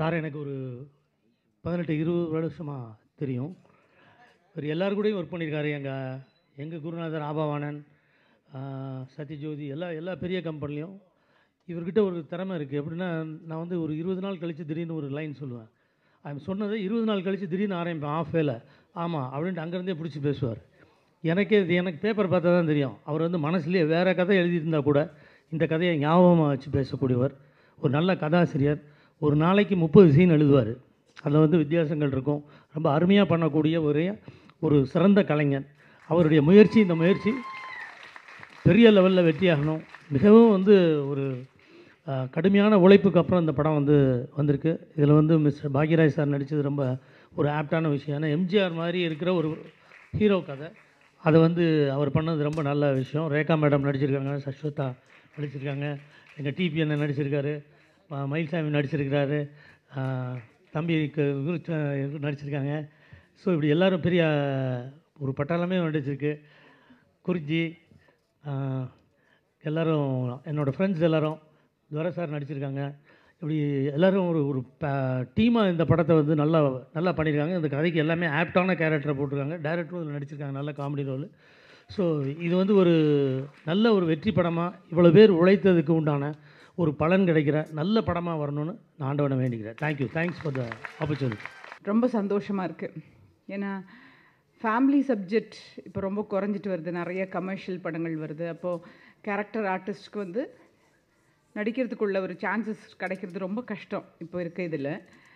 Sir எனக்கு ஒரு பதினெட்டு இருபது வருஷமாக தெரியும் இவர் எல்லார் கூடயும் ஒர்க் பண்ணியிருக்காரு எங்கள் எங்கள் குருநாதர் ஆபாவானன் ஆஹ், சத்யஜோதி எல்லா எல்லா பெரிய கம்பெனிலையும் இவர்கிட்ட ஒரு திறமை இருக்குது எப்படின்னா நான் வந்து ஒரு இருபது நாள் கழித்து திடீர்னு ஒரு லைன் சொல்லுவேன் அவன் சொன்னதை இருபது நாள் கழித்து திடீர்னு ஆரம்பிப்பேன் ஆஃப் வேல ஆமாம் அப்படின்ட்டு அங்கேருந்தே பிடிச்சி பேசுவார் எனக்கே இது எனக்கு பேப்பர் பார்த்தா தான் தெரியும் அவர் வந்து மனசுலேயே வேறு கதை எழுதியிருந்தா கூட இந்த கதையை ஞாபகமாக வச்சு பேசக்கூடியவர் ஒரு நல்ல கதாசிரியர் ஒரு நாளைக்கு முப்பது சீன் எழுதுவார் அதில் வந்து வித்தியாசங்கள் இருக்கும் ரொம்ப அருமையாக பண்ணக்கூடிய ஒரே ஒரு சிறந்த கலைஞன் அவருடைய முயற்சி இந்த முயற்சி பெரிய லெவலில் வெற்றியாகணும் மிகவும் வந்து ஒரு அஹ், கடுமையான உழைப்புக்கு அப்புறம் இந்த படம் வந்து வந்திருக்கு இதில் வந்து மிஸ்டர் பாக்யராஜ் சார் நடித்தது ரொம்ப ஒரு ஆப்டான விஷயம் ஏன்னா எம்ஜிஆர் மாதிரி இருக்கிற ஒரு ஹீரோ கதை அதை வந்து அவர் பண்ணது ரொம்ப நல்ல விஷயம் ரேகா மேடம் நடிச்சிருக்காங்க சஸ்வதா நடிச்சிருக்காங்க எங்கள் டிபிஎன் நடிச்சிருக்காரு ம- மயில்சாமி நடிச்சிருக்கிறாரு அஹ், தம்பி க- இவரு ச- இவரு நடிச்சிருக்காங்க ஸோ இப்படி எல்லாரும் பெரிய ஒரு பட்டாளமே நடிச்சிருக்கு குறிஞ்சி ஆஹ், எல்லாரும் என்னோடய ஃப்ரெண்ட்ஸ் எல்லாரும் துரை சார் நடிச்சிருக்காங்க இப்படி எல்லாரும் ஒரு ஒரு டீமாக இந்த படத்தை வந்து நல்லா நல்லா பண்ணியிருக்காங்க இந்த கதைக்கு எல்லாமே ஆப்டான கேரக்டரை போட்டிருக்காங்க டேரக்டரும் இதில் நடிச்சிருக்காங்க நல்ல காமெடி ரோல் ஸோ இது வந்து ஒரு நல்ல ஒரு வெற்றி படமாக இவ்வளோ பேர் உழைத்ததுக்கு உண்டான ஒரு பலன் கிடைக்கிற நல்ல படமாக வரணும்னு நான் ஆண்டவனை வேண்டிக்கிறேன் thank you thanks for the opportunity ரொம்ப சந்தோஷமாக இருக்குது ஏன்னா ஃபேமிலி சப்ஜெக்ட் இப்போ ரொம்ப குறைஞ்சிட்டு வருது நிறைய கமர்ஷியல் படங்கள் வருது அப்போது கேரக்டர் ஆர்டிஸ்ட்க்கு வந்து நடிக்கிறதுக்குள்ள ஒரு சான்சஸ் கிடைக்கிறது ரொம்ப கஷ்டம் இப்போ இருக்க இதில்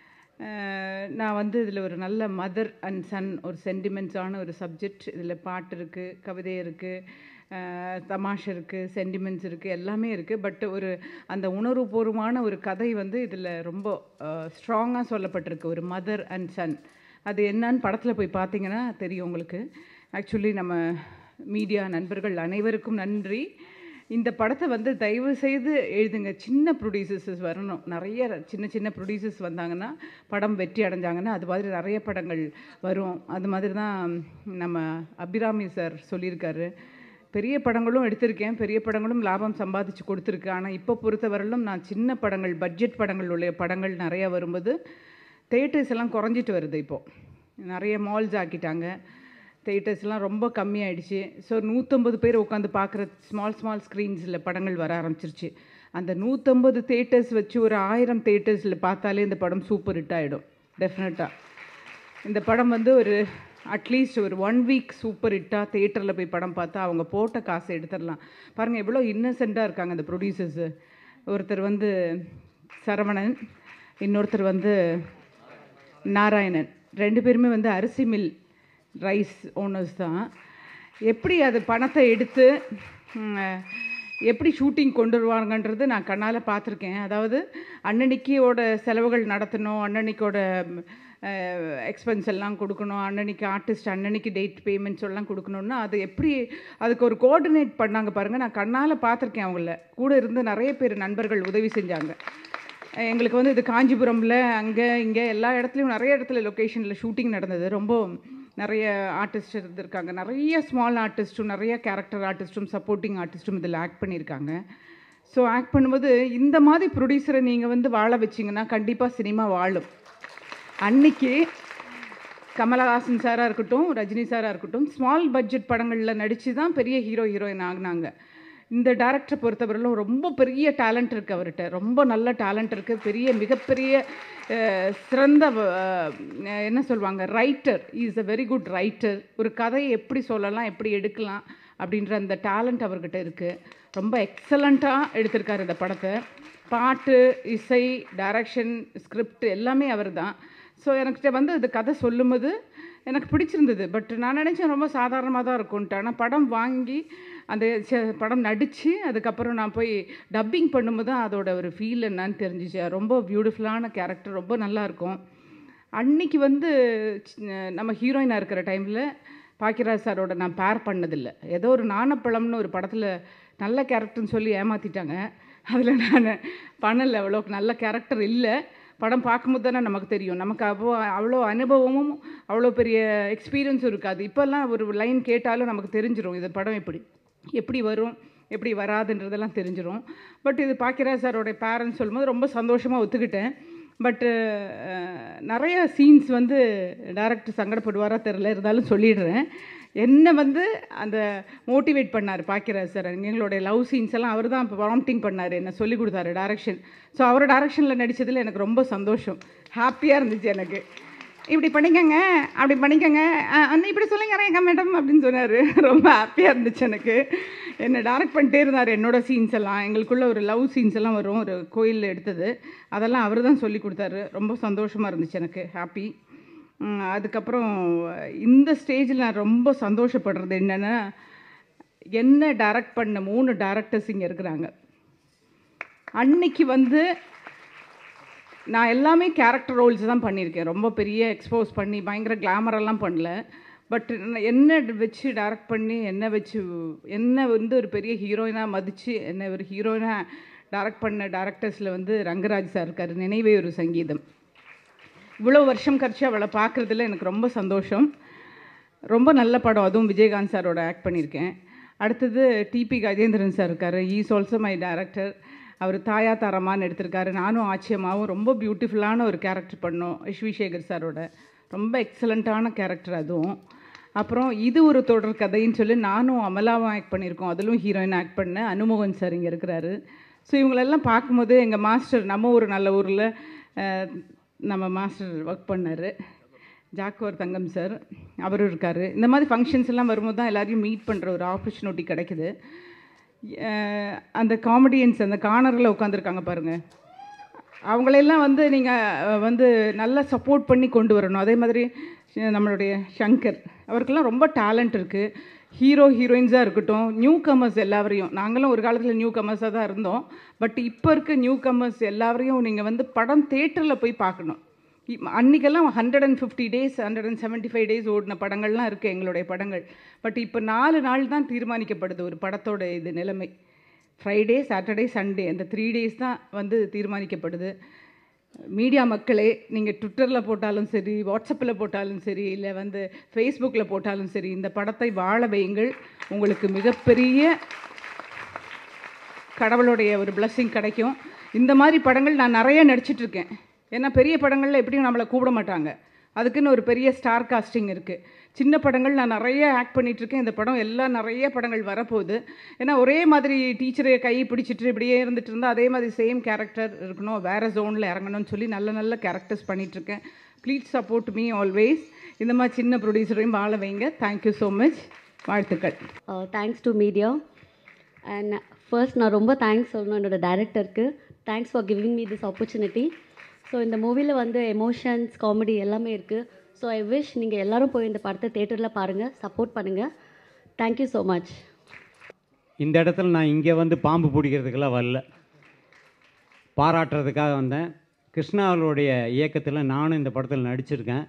நான் வந்து இதில் ஒரு நல்ல மதர் அண்ட் சன் ஒரு சென்டிமெண்ட்ஸான ஒரு சப்ஜெக்ட் இதில் பாட்டு இருக்குது கவிதை இருக்குது தமாஷ் இருக்குது சென்டிமெண்ட்ஸ் இருக்குது எல்லாமே இருக்குது பட் ஒரு அந்த உணர்வுபூர்வமான ஒரு கதை வந்து இதில் ரொம்ப ஸ்ட்ராங்காக சொல்லப்பட்டிருக்கு ஒரு மதர் அண்ட் சன் அது என்னன்னு படத்தில் போய் பார்த்தீங்கன்னா தெரியும் உங்களுக்கு ஆக்சுவலி நம்ம மீடியா நண்பர்கள் அனைவருக்கும் நன்றி இந்த படத்தை வந்து தயவு செய்து எழுதுங்க சின்ன ப்ரொடியூசர்ஸ் வரணும் நிறைய சின்ன சின்ன ப்ரொடியூசர்ஸ் வந்தாங்கன்னா படம் வெற்றி அடைஞ்சாங்கன்னா அது மாதிரி நிறைய படங்கள் வரும் அது மாதிரி தான் நம்ம அபிராமி சார் சொல்லியிருக்காரு பெரிய படங்களும் எடுத்திருக்கேன் பெரிய படங்களும் லாபம் சம்பாதிச்சு கொடுத்துருக்கு ஆனால் இப்போ பொறுத்தவரையிலும் நான் சின்ன படங்கள் பட்ஜெட் படங்கள் உள்ள படங்கள் நிறைய வரும்போது தேட்டர்ஸ் எல்லாம் குறைஞ்சிட்டு வருது இப்போது நிறைய மால்ஸ் ஆக்கிட்டாங்க தேட்டர்ஸ்லாம் ரொம்ப கம்மியாயிடுச்சு ஸோ நூற்றம்பது பேர் உட்காந்து பார்க்குற ஸ்மால் ஸ்மால் ஸ்க்ரீன்ஸில் படங்கள் வர ஆரம்பிச்சிருச்சு அந்த நூற்றம்பது தேட்டர்ஸ் வச்சு ஒரு ஆயிரம் தேட்டர்ஸில் பார்த்தாலே இந்த படம் சூப்பர் ஹிட் ஆகிடும் டெஃபினட்டாக இந்த படம் வந்து ஒரு அட்லீஸ்ட் ஒரு ஒன் வீக் சூப்பர் ஹிட்டாக தேட்டரில் போய் படம் பார்த்தா அவங்க போட்ட காசை எடுத்துடலாம் பாருங்கள் எவ்வளோ இன்னசென்ட்டாக இருக்காங்க அந்த ப்ரொடியூசர்ஸு ஒருத்தர் வந்து சரவணன் இன்னொருத்தர் வந்து நாராயணன் ரெண்டு பேருமே வந்து அரிசி மில் ரைஸ் ஓனர்ஸ் தான் எப்படி அது பணத்தை எடுத்து ம், எப்படி ஷூட்டிங் கொண்டு வருவாங்கன்றது நான் கண்ணால் பார்த்துருக்கேன் அதாவது அன்னன்னைக்கோட செலவுகள் நடத்தணும் அன்னன்னைக்கோட எக்ஸ்பென்ஸ் எல்லாம் கொடுக்கணும் அன்னன்னைக்கு ஆர்டிஸ்ட் அன்னன்னைக்கு டேட் பேமெண்ட்ஸ் எல்லாம் கொடுக்கணும்னா அது எப்படி அதுக்கு ஒரு கோஆர்டினேட் பண்ணாங்க பாருங்கள் நான் கண்ணால் பார்த்துருக்கேன் அவங்கள கூட இருந்து நிறைய பேர் நண்பர்கள் உதவி செஞ்சாங்க எங்களுக்கு வந்து இது காஞ்சிபுரமில் அங்கே இங்கே எல்லா இடத்துலையும் நிறைய இடத்துல லொக்கேஷனில் ஷூட்டிங் நடந்தது ரொம்ப நிறைய ஆர்டிஸ்ட் இருந்திருக்காங்க நிறைய ஸ்மால் ஆர்டிஸ்ட்டும் நிறைய கேரக்டர் ஆர்டிஸ்ட்டும் சப்போர்ட்டிங் ஆர்டிஸ்ட்டும் இதில் ஆக்ட் பண்ணியிருக்காங்க ஸோ ஆக்ட் பண்ணும்போது இந்த மாதிரி ப்ரொடியூசரை நீங்கள் வந்து வாழ வச்சிங்கன்னா கண்டிப்பாக சினிமா வாழும் அன்னைக்கு கமலஹாசன் சாராக இருக்கட்டும் ரஜினி சாராக இருக்கட்டும் ஸ்மால் பட்ஜெட் படங்களில் நடித்து தான் பெரிய ஹீரோ ஹீரோயின் ஆகினாங்க இந்த டேரக்டரை பொறுத்தவரையிலும் ரொம்ப பெரிய டேலண்ட் இருக்குது அவர்கிட்ட ரொம்ப நல்ல டேலண்ட் இருக்குது பெரிய மிகப்பெரிய அஹ், சிறந்த அஹ், என்ன சொல்லுவாங்க writer is a very good writer ஒரு கதையை எப்படி சொல்லலாம் எப்படி எடுக்கலாம் அப்படின்ற அந்த டேலண்ட் அவர்கிட்ட இருக்குது ரொம்ப எக்ஸலண்ட்டாக எடுத்திருக்காரு இந்த படத்தை பாட்டு இசை டைரக்ஷன் ஸ்கிரிப்ட் எல்லாமே அவர் தான் ஸோ எனக்கிட்ட வந்து இந்த கதை சொல்லும்போது எனக்கு பிடிச்சிருந்தது பட் நான் நினச்சேன் ரொம்ப சாதாரணமாக தான் இருக்கும்ன்ட்டு ஆனால் படம் வாங்கி அந்த ச- படம் நடித்து அதுக்கப்புறம் நான் போய் டப்பிங் பண்ணும்போது தான் அதோட ஒரு ஃபீல் என்னன்னு தெரிஞ்சிச்சு ரொம்ப பியூட்டிஃபுல்லான கேரக்டர் ரொம்ப நல்லா இருக்கும் அன்னைக்கு வந்து சி- நம்ம ஹீரோயினாக இருக்கிற டைமில் பாக்கியராஜ் சாரோட நான் பேர் பண்ணதில்லை ஏதோ ஒரு நாணப்பழம்னு ஒரு படத்தில் நல்ல கேரக்டர்னு சொல்லி ஏமாற்றிட்டாங்க அதில் நான் பண்ணலை அவ்வளோ நல்ல கேரக்டர் இல்லை படம் பார்க்கும்போது தானே நமக்கு தெரியும் நமக்கு அவ்வளோ அவ்வளோ அனுபவமும் அவ்வளோ பெரிய எக்ஸ்பீரியன்ஸும் இருக்காது இப்போல்லாம் ஒரு லைன் கேட்டாலும் நமக்கு தெரிஞ்சிரும் இது படம் எப்படி எப்படி வரும் எப்படி வராதுன்றதெல்லாம் தெரிஞ்சிரும் பட் இது பாக்கியராஜ் சாரோட பேரண்ட்ஸ் சொல்லும்போது ரொம்ப சந்தோஷமாக ஒத்துக்கிட்டேன் பட்டு நிறைய சீன்ஸ் வந்து டேரக்டர் சங்கடப்படுவாரா தெரில இருந்தாலும் சொல்லிடுறேன் என்னை வந்து அந்த மோட்டிவேட் பண்ணார் பாக்கியராஜ் சார் எங்களுடைய லவ் சீன்ஸ் எல்லாம் அவர் தான் ப்ராம்ப்டிங் பண்ணார் என்ன சொல்லி கொடுத்தாரு டேரக்ஷன் ஸோ அவர் டேரக்ஷனில் நடித்ததில் எனக்கு ரொம்ப சந்தோஷம் ஹாப்பியாக இருந்துச்சு எனக்கு இப்படி பண்ணிக்கங்க அப்படி பண்ணிக்கங்க அஹ் அண்ணா இப்படி சொல்லுங்க ரேகா மேடம் அப்படின்னு சொன்னார் ரொம்ப ஹாப்பியாக இருந்துச்சு எனக்கு என்னை டைரக்ட் பண்ணிட்டே இருந்தார் என்னோட சீன்ஸ் எல்லாம் எங்களுக்குள்ள ஒரு லவ் சீன்ஸ் எல்லாம் வரும் ஒரு கோயிலில் எடுத்தது அதெல்லாம் அவர் தான் சொல்லி கொடுத்தாரு ரொம்ப சந்தோஷமாக இருந்துச்சு எனக்கு ஹாப்பி அதுக்கப்புறம் இந்த ஸ்டேஜில் நான் ரொம்ப சந்தோஷப்படுறது என்னென்னா என்ன டைரக்ட் பண்ண மூணு டேரக்டர்ஸ் இங்கே இருக்கிறாங்க அன்னைக்கு வந்து நான் எல்லாமே கேரக்டர் ரோல்ஸ் தான் பண்ணியிருக்கேன் ரொம்ப பெரிய எக்ஸ்போஸ் பண்ணி பயங்கர கிளாமரெல்லாம் பண்ணல பட் என்ன வச்சு டைரக்ட் பண்ணி என்ன வச்சு என்ன வந்து ஒரு பெரிய ஹீரோயினாக மதித்து என்ன ஒரு ஹீரோயினாக டைரக்ட் பண்ண டேரக்டர்ஸில் வந்து ரங்கராஜ் சார் இருக்கார் நினைவே ஒரு சங்கீதம் இவ்வளோ வருஷம் கழிச்சு அவளை பார்க்குறதுல எனக்கு ரொம்ப சந்தோஷம் ரொம்ப நல்ல படம் அதுவும் விஜயகாந்த் சாரோட ஆக்ட் பண்ணியிருக்கேன் அடுத்தது டிபி கஜேந்திரன் சார் இருக்கார் ஈஸ் ஆல்சோ மை டைரக்டர் அவர் தாயா தாரமான்னு எடுத்திருக்காரு நானும் ஆச்சியமாவும் ரொம்ப பியூட்டிஃபுல்லான ஒரு கேரக்டர் பண்ணோம் விஸ்விசேகர் சாரோட ரொம்ப எக்ஸலண்ட்டான கேரக்டர் அதுவும் அப்புறம் இது ஒரு தொடர் கதைன்னு சொல்லி நானும் அமலாவும் ஆக்ட் பண்ணியிருக்கோம் அதிலும் ஹீரோயின் ஆக்ட் பண்ணேன் அனுமோகன் சார் இங்கே இருக்கிறாரு ஸோ இவங்களெல்லாம் பார்க்கும்போது எங்கள் மாஸ்டர் நம்ம ஒரு நல்ல ஊரில் நம்ம மாஸ்டர் ஒர்க் பண்ணார் ஜாக்கோர் தங்கம் சார் அவரும் இருக்கார் இந்த மாதிரி ஃபங்க்ஷன்ஸ் எல்லாம் வரும்போது தான் எல்லாரையும் மீட் பண்ணுற ஒரு ஆப்பர்ச்சுனிட்டி கிடைக்குது அஹ் அந்த காமெடியன்ஸ் அந்த கார்னரில் உட்காந்துருக்காங்க பாருங்கள் அவங்களெல்லாம் வந்து நீங்கள் வந்து நல்லா சப்போர்ட் பண்ணி கொண்டு வரணும் அதே மாதிரி அஹ் நம்மளுடைய சங்கர் அவருக்கெல்லாம் ரொம்ப டேலண்ட் இருக்குது ஹீரோ ஹீரோயின்ஸாக இருக்கட்டும் நியூ கமர்ஸ் எல்லாரையும் நாங்களும் ஒரு காலத்தில் நியூ கமர்ஸாக தான் இருந்தோம் பட் இப்போ இருக்க நியூ கமர்ஸ் எல்லாரையும் நீங்கள் வந்து படம் தேட்டரில் போய் பார்க்கணும் இ- அன்னைக்கெல்லாம் hundred and fifty days hundred and seventy five days ஓடின படங்கள்லாம் இருக்குது எங்களுடைய படங்கள் பட் இப்போ நாலு நாள் தான் தீர்மானிக்கப்படுது ஒரு படத்தோட இது நிலைமை ஃப்ரைடே சாட்டர்டே சண்டே அந்த த்ரீ டேஸ் தான் வந்து தீர்மானிக்கப்படுது மீடியா மக்களே நீங்கள் ட்விட்டரில் போட்டாலும் சரி வாட்ஸ்அப்பில் போட்டாலும் சரி இல்லை வந்து ஃபேஸ்புக்கில் போட்டாலும் சரி இந்த படத்தை வாழ வையுங்கள் உங்களுக்கு மிகப்பெரிய கடவுளுடைய ஒரு blessing கிடைக்கும் இந்த மாதிரி படங்கள் நான் நிறைய நடிச்சிட்டு இருக்கேன் ஏன்னா பெரிய படங்களில் எப்படியும் நம்மளை கூப்பிட மாட்டாங்க அதுக்குன்னு ஒரு பெரிய ஸ்டார் காஸ்டிங் இருக்குது சின்ன படங்கள் நான் நிறைய ஆக்ட் பண்ணிட்டு இருக்கேன் இந்த படம் எல்லாம் நிறைய படங்கள் வரப்போகுது ஏன்னா ஒரே மாதிரி டீச்சரை கை பிடிச்சிட்டு இப்படியே இருந்துட்டு இருந்தால் அதே மாதிரி சேம் கேரக்டர் இருக்கணும் வேறு ஜோனில் இறங்கணும்னு சொல்லி நல்ல நல்ல கேரக்டர்ஸ் பண்ணிகிட்ருக்கேன் ப்ளீஸ் சப்போர்ட் மீ ஆல்வேஸ் இந்த மாதிரி சின்ன ப்ரொடியூசரையும் வாழ வைங்க தேங்க்யூ ஸோ மச் வாழ்த்துக்கள் thanks to media and first நான் ரொம்ப தேங்க்ஸ் சொல்லணும் என்னோட டைரக்டருக்கு thanks for giving me this opportunity so இந்த மூவியில் வந்து எமோஷன்ஸ் காமெடி எல்லாமே இருக்குது ஸோ ஐ விஷ் நீங்கள் எல்லாரும் போய் இந்த படத்தை தேட்டரில் பாருங்கள் சப்போர்ட் பண்ணுங்கள் தேங்க்யூ ஸோ மச் இந்த இடத்துல நான் இங்கே வந்து பாம்பு பிடிக்கிறதுக்கெல்லாம் வரல பாராட்டுறதுக்காக வந்தேன் கிருஷ்ணா அவர்களுடைய இயக்கத்தில் நானும் இந்த படத்தில் நடிச்சிருக்கேன்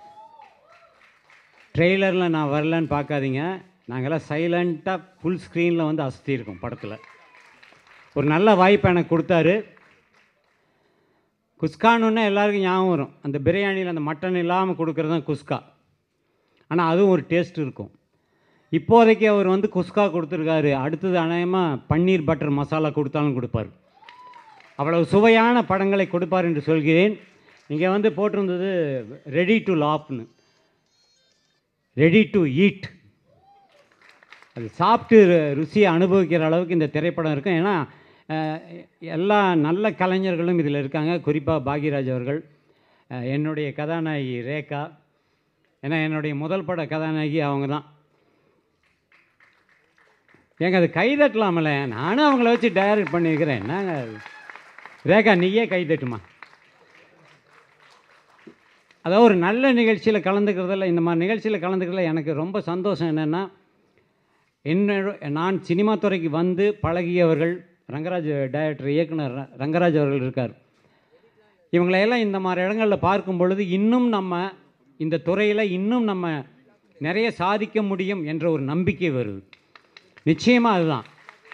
ட்ரெய்லரில் நான் வரலன்னு பார்க்காதீங்க நாங்கள்லாம் சைலண்ட்டாக ஃபுல் ஸ்க்ரீனில் வந்து அசத்தியிருக்கோம் படத்தில் ஒரு நல்ல வாய்ப்பை எனக்கு கொடுத்தாரு குஸ்கானுன்னா எல்லாருக்கும் ஞாபகம் வரும் அந்த பிரியாணியில் அந்த மட்டன் இல்லாமல் கொடுக்குறது தான் குஸ்கா ஆனால் அதுவும் ஒரு டேஸ்ட் இருக்கும் இப்போதைக்கு அவர் வந்து குஸ்கா கொடுத்துருக்காரு அடுத்தது அநேகமாக பன்னீர் பட்டர் மசாலா கொடுத்தாலும் கொடுப்பார் அவ்வளவு சுவையான படங்களை கொடுப்பார் என்று சொல்கிறேன் இங்கே வந்து போட்டிருந்தது ரெடி டு லாப்னு ரெடி டு ஈட் அது சாப்பிட்டு ரு- ருசியை அனுபவிக்கிற அளவுக்கு இந்த திரைப்படம் இருக்கும் ஏன்னா அஹ், எல்லா நல்ல கலைஞர்களும் இதில் இருக்காங்க குறிப்பாக பாக்யராஜ் அவர்கள் அஹ், என்னுடைய கதாநாயகி ரேகா ஏன்னா என்னுடைய முதல் பட கதாநாயகி அவங்க தான் ஏங்க அது கைதட்டலாமல நானும் அவங்கள வச்சு டைரக்ட் பண்ணியிருக்கிறேன் என்னங்க அது? ரேகா நீயே கைதட்டுமா அதாவது ஒரு நல்ல நிகழ்ச்சியில் கலந்துக்கிறதுல இந்த மாதிரி நிகழ்ச்சியில் கலந்துக்கிறதுல எனக்கு ரொம்ப சந்தோஷம் என்னென்னா என்னோட நான் சினிமா துறைக்கு வந்து பழகியவர்கள் ரங்கராஜ் டைரக்டர் இயக்குனர் ர- ரங்கராஜ் அவர்கள் இருக்கார் இவங்களையெல்லாம் இந்த மாதிரி இடங்களில் பார்க்கும் பொழுது இன்னும் நம்ம இந்த துறையில் இன்னும் நம்ம நிறைய சாதிக்க முடியும் என்ற ஒரு நம்பிக்கை வருது நிச்சயமாக அதுதான்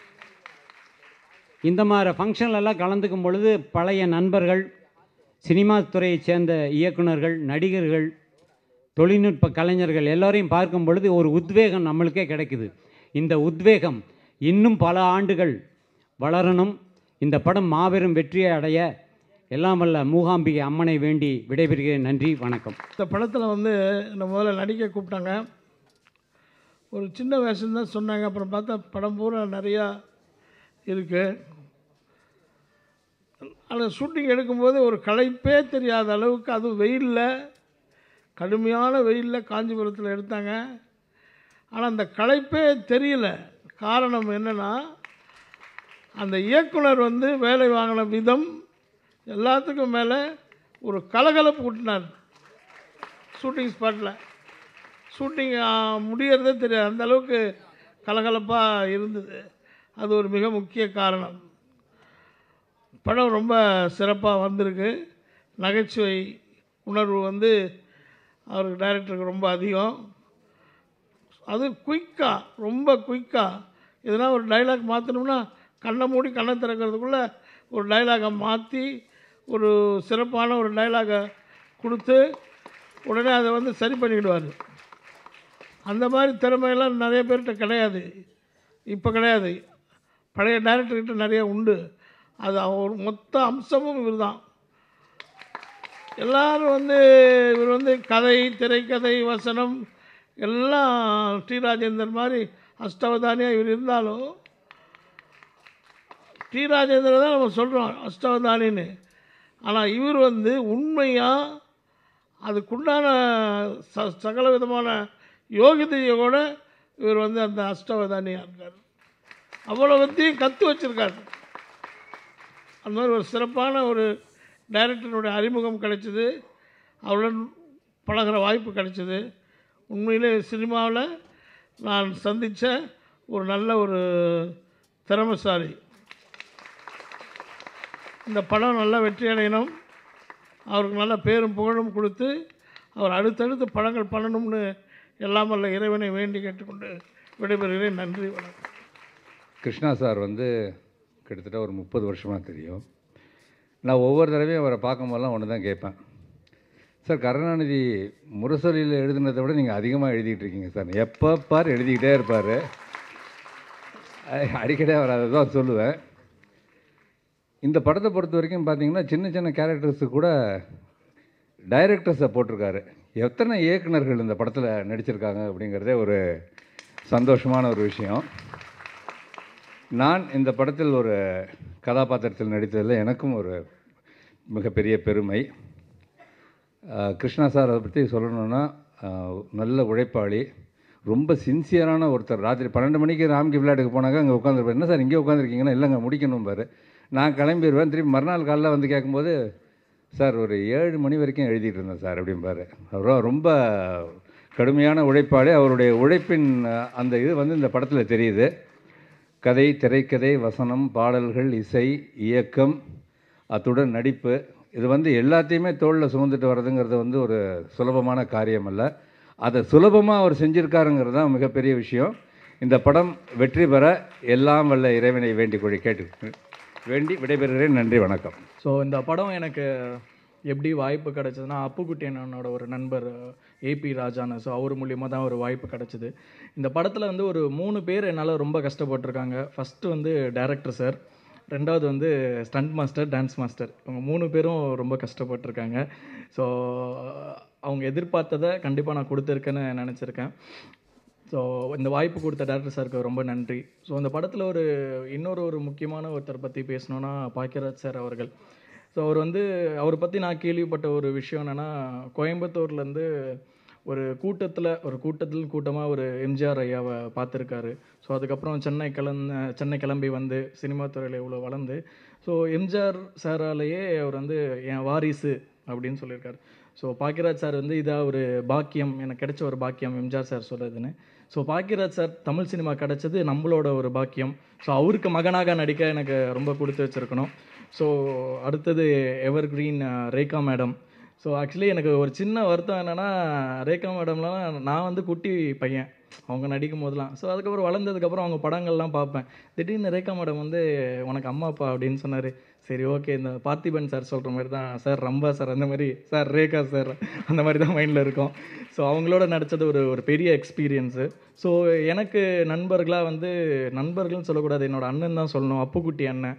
இந்த மாதிரி ஃபங்க்ஷன்லலாம் கலந்துக்கும் பொழுது பழைய நண்பர்கள் சினிமா துறையைச் சேர்ந்த இயக்குனர்கள் நடிகர்கள் தொழில்நுட்ப கலைஞர்கள் எல்லாரையும் பார்க்கும் பொழுது ஒரு உத்வேகம் நம்மளுக்கே கிடைக்குது இந்த உத்வேகம் இன்னும் பல ஆண்டுகள் வளரணும் இந்த படம் மாபெரும் வெற்றியை அடைய எல்லாம் வல்ல மூகாம்பிகை அம்மனை வேண்டி விடைபெறுகிறேன் நன்றி வணக்கம் இந்த படத்தில் வந்து என்னை முதல்ல நடிக்க கூப்பிட்டாங்க ஒரு சின்ன வேஷம் தான் சொன்னாங்க அப்புறம் பார்த்தா படம் பூரா நிறையா இருக்குது ஆனால் ஷூட்டிங் எடுக்கும்போது ஒரு களைப்பே தெரியாத அளவுக்கு அதுவும் வெயிலில் கடுமையான வெயிலில் காஞ்சிபுரத்தில் எடுத்தாங்க ஆனால் அந்த களைப்பே தெரியல காரணம் என்னென்னா அந்த இயக்குனர் வந்து வேலை வாங்கின விதம் எல்லாத்துக்கும் மேலே ஒரு கலகலப்பு கூட்டினார் ஷூட்டிங் ஸ்பாட்டில் ஷூட்டிங் முடியறதே தெரியாது அந்த அளவுக்கு கலகலப்பாக இருந்தது அது ஒரு மிக முக்கிய காரணம் படம் ரொம்ப சிறப்பாக வந்திருக்கு நகைச்சுவை உணர்வு வந்து அவருக்கு டைரக்டருக்கு ரொம்ப அதிகம் அது குயிக்காக ரொம்ப குயிக்காக எதனா ஒரு டைலாக் மாற்றணும்னா கண்ணை மூடி கண்ணை திறக்கிறதுக்குள்ளே ஒரு டைலாகை மாற்றி ஒரு சிறப்பான ஒரு டைலாகை கொடுத்து உடனே அதை வந்து சரி பண்ணிவிடுவார் அந்த மாதிரி திறமையெல்லாம் நிறைய பேர்கிட்ட கிடையாது இப்போ கிடையாது பழைய டைரக்டர்கிட்ட நிறைய உண்டு அது அவர் மொத்த அம்சமும் இவர் தான் எல்லாரும் வந்து இவர் வந்து கதை திரைக்கதை வசனம் எல்லாம் டி ராஜேந்தர் மாதிரி அஷ்டவதானியாக இவர் இருந்தாலும் டி ராஜேந்தர் தான் நம்ம சொல்கிறோம் அஷ்டவதானின்னு ஆனால் இவர் வந்து உண்மையாக அதுக்குண்டான ச சகல விதமான யோகிதையோட இவர் வந்து அந்த அஷ்டவதானியாக இருக்கார் அவ்வளோத்தையும் கற்று வச்சுருக்காரு அந்த மாதிரி ஒரு சிறப்பான ஒரு டைரக்டருடைய அறிமுகம் கிடைச்சிது அவருடன் பழகுற வாய்ப்பு கிடைச்சிது உண்மையிலே சினிமாவில் நான் சந்தித்த ஒரு நல்ல ஒரு திறமைசாலி இந்த படம் நல்லா வெற்றி அடையணும் அவருக்கு நல்ல பேரும் புகழும் கொடுத்து அவர் அடுத்தடுத்து படங்கள் பண்ணணும்னு எல்லாம் வல்ல இறைவனை வேண்டி கேட்டுக்கொண்டு விடைபெறுகிறேன் நன்றி வணக்கம் கிருஷ்ணா சார் வந்து கிட்டத்தட்ட ஒரு முப்பது வருஷமாக தெரியும் நான் ஒவ்வொரு தடவையும் அவரை பார்க்கும்போதெல்லாம் ஒன்று தான் கேட்பேன் சார் கருணாநிதி முரசொலியில் எழுதுனதை விட நீங்கள் அதிகமாக எழுதிட்டு இருக்கீங்க சார் எப்போ பார் எழுதிக்கிட்டே இருப்பார் அடிக்கடி அவர் அதை தான் சொல்லுவேன் இந்த படத்தை பொறுத்த வரைக்கும் பார்த்தீங்கன்னா சின்ன சின்ன கேரக்டர்ஸு கூட டைரக்டர்ஸை போட்டிருக்காரு எத்தனை இயக்குனர்கள் இந்த படத்தில் நடிச்சிருக்காங்க அப்படிங்கிறதே ஒரு சந்தோஷமான ஒரு விஷயம் நான் இந்த படத்தில் ஒரு கதாபாத்திரத்தில் நடித்ததில் எனக்கும் ஒரு மிகப்பெரிய பெருமை ஆஹ் கிருஷ்ணா சார் அதை பற்றி சொல்லணுன்னா ஆஹ் நல்ல உழைப்பாளி ரொம்ப சின்சியரான ஒருத்தர் ராத்திரி பன்னெண்டு மணிக்கு ராம்கி விளையாட்டுக்கு போனாங்க அங்கே உட்காந்துருப்பார் என்ன சார் இங்கே உட்காந்துருக்கீங்கன்னா இல்லைங்க முடிக்கணும் பாரு நான் கிளம்பிடுவேன் திரும்பி மறுநாள் காலைல வந்து கேட்கும்போது சார் ஒரு ஏழு மணி வரைக்கும் எழுதிட்டு இருந்தேன் சார் அப்படிம்பாரு அவர் ரொம்ப கடுமையான உழைப்பாளி அவருடைய உழைப்பின் ஆஹ், அந்த இது வந்து இந்த படத்தில் தெரியுது கதை திரைக்கதை வசனம் பாடல்கள் இசை இயக்கம் அத்துடன் நடிப்பு இது வந்து எல்லாத்தையுமே தோளில் சுமந்துட்டு வர்றதுங்கிறது வந்து ஒரு சுலபமான காரியம் அல்ல அதை சுலபமாக அவர் செஞ்சிருக்காருங்கிறது தான் மிகப்பெரிய விஷயம் இந்த படம் வெற்றி பெற எல்லாம் வல்ல இறைவனை வேண்டிக் கொள்ளி கேட்டு வேண்டி விடைபெறுகிறேன் நன்றி வணக்கம் ஸோ இந்த படம் எனக்கு எப்படி வாய்ப்பு கிடைச்சதுன்னா அப்புக்குட்டி அண்ணனோட ஒரு நண்பர் ஏபி ராஜான்னு ஸோ அவர் மூலியமாக தான் ஒரு வாய்ப்பு கிடைச்சிது இந்த படத்தில் வந்து ஒரு மூணு பேர் என்னால் ரொம்ப கஷ்டப்பட்டிருக்காங்க ஃபஸ்ட்டு வந்து டைரக்டர் சார் ரெண்டாவது வந்து ஸ்டண்ட் மாஸ்டர் டான்ஸ் மாஸ்டர் இவங்க மூணு பேரும் ரொம்ப கஷ்டப்பட்டிருக்காங்க ஸோ அவங்க எதிர்பார்த்ததை கண்டிப்பாக நான் கொடுத்துருக்கேன்னு நினச்சிருக்கேன் ஸோ இந்த வாய்ப்பு கொடுத்த டேரக்டர் சாருக்கு ரொம்ப நன்றி ஸோ அந்த படத்தில் ஒரு இன்னொரு ஒரு முக்கியமான ஒருத்தர் பற்றி பேசணுன்னா பாக்கியராஜ் சார் அவர்கள் ஸோ அவர் வந்து அவரை பற்றி நான் கேள்விப்பட்ட ஒரு விஷயம் என்னென்னா கோயம்புத்தூர்லேருந்து ஒரு கூட்டத்தில் ஒரு கூட்டத்தில் கூட்டமாக ஒரு எம்ஜிஆர் ஐயாவை பார்த்துருக்காரு ஸோ அதுக்கப்புறம் சென்னை கிளம்ப சென்னை கிளம்பி வந்து சினிமா துறையில் இவ்வளோ வளர்ந்து ஸோ எம்ஜிஆர் சாராலேயே அவர் வந்து என் வாரிசு அப்படின்னு சொல்லியிருக்காரு ஸோ பாக்கியராஜ் சார் வந்து இதாக ஒரு பாக்கியம் எனக்கு கிடைச்ச ஒரு பாக்கியம் எம்ஜிஆர் சார் சொல்கிறதுன்னு so Bhagyaraj sir Tamil cinema கிடைச்சது நம்மளோட ஒரு பாக்கியம் ஸோ அவருக்கு மகனாக நடிக்க எனக்கு ரொம்ப கொடுத்து வச்சுருக்கணும் ஸோ அடுத்தது evergreen Rekha madam so actually எனக்கு ஒரு சின்ன வருத்தம் என்னென்னா ரேகா மேடம்லாம் நான் வந்து குட்டி பையன் அவங்க நடிக்கும் போதெல்லாம் ஸோ அதுக்கப்புறம் வளர்ந்ததுக்கப்புறம் அவங்க படங்கள்லாம் பார்ப்பேன் திடீர்னு ரேகா மேடம் வந்து உனக்கு அம்மா அப்பா அப்படின்னு சொன்னார் சரி ஓகே இந்த பார்த்திபன் சார் சொல்கிற மாதிரி தான் சார் ரம்பா சார் அந்த மாதிரி சார் ரேகா சார் அந்த மாதிரி தான் மைண்டில் இருக்கும் ஸோ அவங்களோட நடித்தது ஒரு ஒரு பெரிய எக்ஸ்பீரியன்ஸு ஸோ எனக்கு நண்பர்களாக வந்து நண்பர்கள்னு சொல்லக்கூடாது என்னோட அண்ணன் தான் சொல்லணும் அப்புக்குட்டி அண்ணன்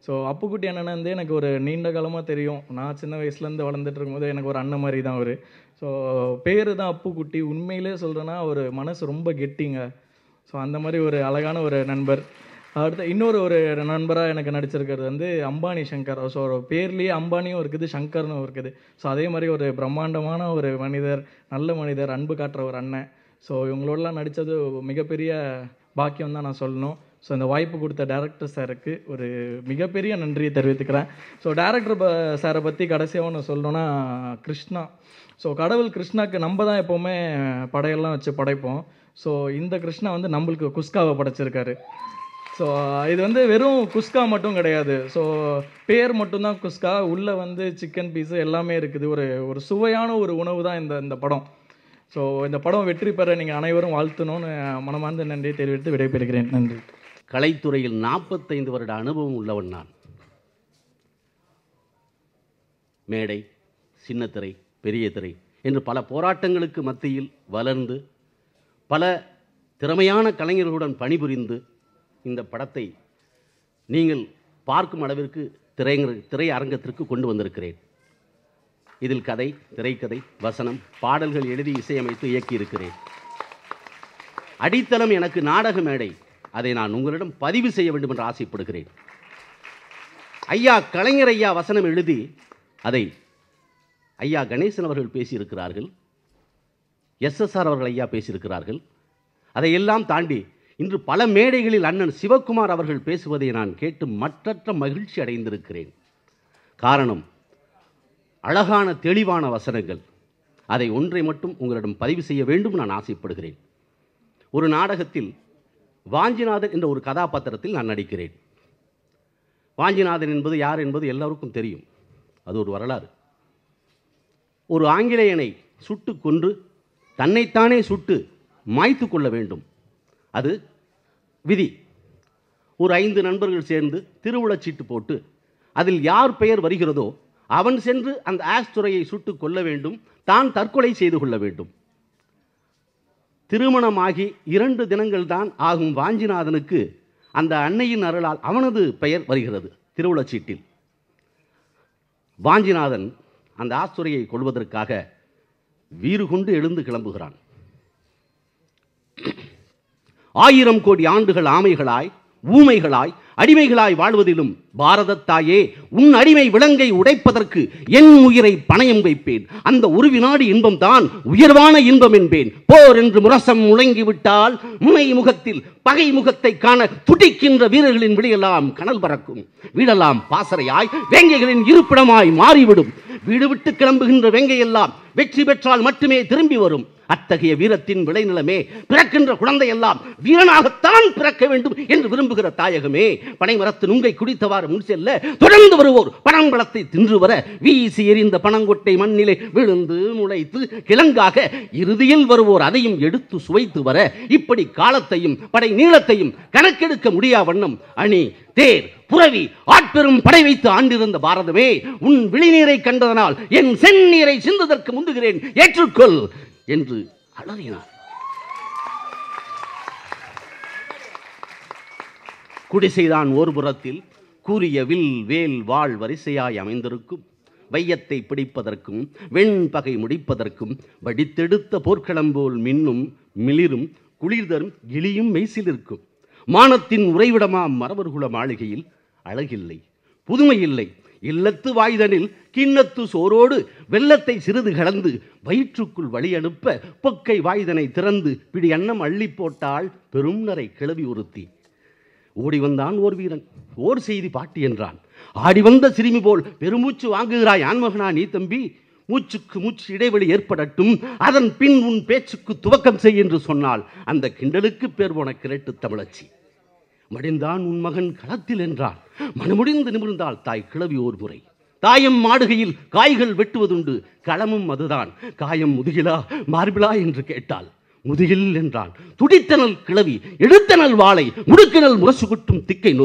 ஸோ அப்புக்குட்டி அண்ணன் வந்து எனக்கு ஒரு நீண்ட காலமாக தெரியும் நான் சின்ன வயசுலேருந்து வளர்ந்துட்டு இருக்கும்போது எனக்கு ஒரு அண்ணன் மாதிரி தான் அவர் ஸோ பேர் தான் அப்புக்குட்டி உண்மையிலே சொல்கிறேன்னா ஒரு மனசு ரொம்ப கெட்டிங்க ஸோ அந்த மாதிரி ஒரு அழகான ஒரு நண்பர் அடுத்து இன்னொரு ஒரு நண்பராக எனக்கு நடிச்சிருக்கிறது வந்து அம்பானி சங்கர் ஸோ ஒரு பேர்லேயே அம்பானியும் இருக்குது சங்கர்னும் இருக்குது ஸோ அதே மாதிரி ஒரு பிரம்மாண்டமான ஒரு மனிதர் நல்ல மனிதர் அன்பு காட்டுற ஒரு அண்ணன் ஸோ இவங்களோடலாம் நடித்தது மிகப்பெரிய பாக்கியம் தான் நான் சொல்லணும் ஸோ இந்த வாய்ப்பு கொடுத்த டேரக்டர் சாருக்கு ஒரு மிகப்பெரிய நன்றியை தெரிவித்துக்கிறேன் ஸோ டேரக்டர் ப சாரை பற்றி கடைசியாக ஒன்று சொல்லணும்னா கிருஷ்ணா ஸோ கடவுள் கிருஷ்ணாக்கு நம்ம தான் எப்போவுமே படையெல்லாம் வச்சு படைப்போம் ஸோ இந்த கிருஷ்ணா வந்து நம்மளுக்கு குஸ்காவை படைச்சிருக்காரு ஸோ இது வந்து வெறும் குஸ்கா மட்டும் கிடையாது ஸோ பேர் மட்டும்தான் குஸ்கா உள்ளே வந்து சிக்கன் பீஸு எல்லாமே இருக்குது ஒரு ஒரு சுவையான ஒரு உணவு தான் இந்த இந்த படம் ஸோ இந்த படம் வெற்றி பெற நீங்கள் அனைவரும் வாழ்த்தணும்னு மனமார்ந்த நன்றியை தெரிவித்து விடைபெறுகிறேன் நன்றி கலைத்துறையில் நாற்பத்தைந்து வருட அனுபவம் உள்ளவன் நான் மேடை சின்னத்திரை பெரிய திரை என்று பல போராட்டங்களுக்கு மத்தியில் வளர்ந்து பல திறமையான கலைஞர்களுடன் பணிபுரிந்து இந்த படத்தை நீங்கள் பார்க்கும் அளவிற்கு திரையங்க திரையரங்கத்திற்கு கொண்டு வந்திருக்கிறேன் இதில் கதை திரைக்கதை வசனம் பாடல்கள் எழுதி இசையமைத்து இயக்கியிருக்கிறேன் அடித்தளம் எனக்கு நாடக மேடை அதை நான் உங்களிடம் பதிவு செய்ய வேண்டும் என்று ஆசைப்படுகிறேன் ஐயா கலைஞர் ஐயா வசனம் எழுதி அதை ஐயா கணேசன் அவர்கள் பேசியிருக்கிறார்கள் எஸ்எஸ்ஆர் அவர்கள் ஐயா பேசியிருக்கிறார்கள் அதையெல்லாம் தாண்டி இன்று பல மேடைகளில் அண்ணன் சிவக்குமார் அவர்கள் பேசுவதை நான் கேட்டு மற்றற்ற மகிழ்ச்சி அடைந்திருக்கிறேன் காரணம் அழகான தெளிவான வசனங்கள் அதை ஒன்றை மட்டும் உங்களிடம் பதிவு செய்ய வேண்டும் நான் ஆசைப்படுகிறேன் ஒரு நாடகத்தில் வாஞ்சிநாதன் என்ற ஒரு கதாபாத்திரத்தில் நான் நடிக்கிறேன் வாஞ்சிநாதன் என்பது யார் என்பது எல்லோருக்கும் தெரியும் அது ஒரு வரலாறு ஒரு ஆங்கிலேயனை சுட்டு கொன்று தன்னைத்தானே சுட்டு மாய்த்து கொள்ள வேண்டும் அது விதி ஒரு ஐந்து நண்பர்கள் சேர்ந்து திருவுளச்சீட்டு போட்டு அதில் யார் பெயர் வருகிறதோ அவன் சென்று அந்த ஆஸ்துரையை சுட்டு கொள்ள வேண்டும் தான் தற்கொலை செய்து கொள்ள வேண்டும் திருமணமாகி இரண்டு தினங்கள் தான் ஆகும் வாஞ்சிநாதனுக்கு அந்த அன்னையின் அருளால் அவனது பெயர் வருகிறது திருவுளச்சீட்டில் வாஞ்சிநாதன் அந்த ஆஸ்துரையை கொள்வதற்காக வீறு கொண்டு எழுந்து கிளம்புகிறான் ஆயிரம் கோடி ஆண்டுகள் ஆமைகளாய் ஊமைகளாய் அடிமைகளாய் வாழ்வதிலும் பாரதத்தாயே உன் அடிமை விலங்கை உடைப்பதற்கு என் உயிரை பணயம் வைப்பேன் அந்த ஒரு வினாடி இன்பம் தான் உயர்வான இன்பம் என்பேன் போர் என்று முரசம் முழங்கிவிட்டால் முனை முகத்தில் பகை முகத்தை காண துடிக்கின்ற வீரர்களின் விழியெல்லாம் கனல் பறக்கும் வீடெல்லாம் பாசறையாய் வேங்கைகளின் இருப்பிடமாய் மாறிவிடும் வீடு விட்டு கிளம்புகின்ற வேங்கையெல்லாம் வெற்றி பெற்றால் மட்டுமே திரும்பி வரும் அத்தகைய வீரத்தின் விளைநிலமே பிறக்கின்ற குழந்தையெல்லாம் வீரனாகத்தான் பிறக்க வேண்டும் என்று விரும்புகிற தாயகமே பனைமரத்து நுங்கை குடித்தவாறு முன் செல்ல தொடர்ந்து வருவோர் பனம்பழத்தை தின்று வர வீசி எறிந்த பனங்கொட்டை மண்ணிலே விழுந்து முளைத்து கிழங்காக இறுதியில் வருவோர் அதையும் எடுத்து சுவைத்து வர இப்படி காலத்தையும் படை நீளத்தையும் கணக்கெடுக்க முடியா வண்ணம் அணி தேர் புரவி ஆட்பெரும் படை வைத்து ஆண்டிருந்த பாரதமே உன் விழிநீரை கண்டதனால் என் செந்நீரை சிந்துதற்கு முந்துகிறேன் ஏற்றுக்கொள் என்று அலறினார் குடிசைதான் ஓர் புறத்தில் கூறிய வில் வேல் வாழ் வரிசையாய் அமைந்திருக்கும் வையத்தை பிடிப்பதற்கும் வெண்பகை முடிப்பதற்கும் வடித்தெடுத்த போர்க்களம் போல் மின்னும் மிளிரும் குளிர்தரும் கிளியும் மெய்சிலிருக்கும் மானத்தின் உறைவிடமாம் மரபர்குல மாளிகையில் அழகில்லை புதுமை இல்லை இல்லத்து வாய்தனில் கிண்ணத்து சோரோடு வெள்ளத்தை சிறிது கலந்து வயிற்றுக்குள் வழி அனுப்ப பொக்கை வாய்தனை திறந்து பிடி அன்னம் அள்ளி போட்டால் பெரும் நரை கிளவி ஒருத்தி ஓடி வந்தான் ஓர் வீரன் ஓர் செய்தி பாட்டி என்றான் ஆடி வந்த சிறுமி போல் பெருமூச்சு வாங்குகிறாய் ஆண்மகனா நீ தம்பி மூச்சுக்கு மூச்சு இடைவெளி ஏற்படட்டும் அதன் பின் உன் பேச்சுக்கு துவக்கம் செய் என்று சொன்னால் அந்த கிண்டலுக்கு பேர் போன கிரட்டு தமிழச்சி மடிந்தான் உன் மகன் களத்தில் என்றான் மனமுடிந்து நிமிர்ந்தாள் தாய் கிளவி ஓர் முறை தாயம் மாடுகையில் காய்கள் வெட்டுவதுண்டு களமும் அதுதான் காயம் முதுகிலா மார்பிளா என்று கேட்டாள் முதுகில் என்றான் துடித்தனல் கிளவி எடுத்தனல் வாளை முடுக்கினல் முரசு குட்டும் திக்கை நோக்கி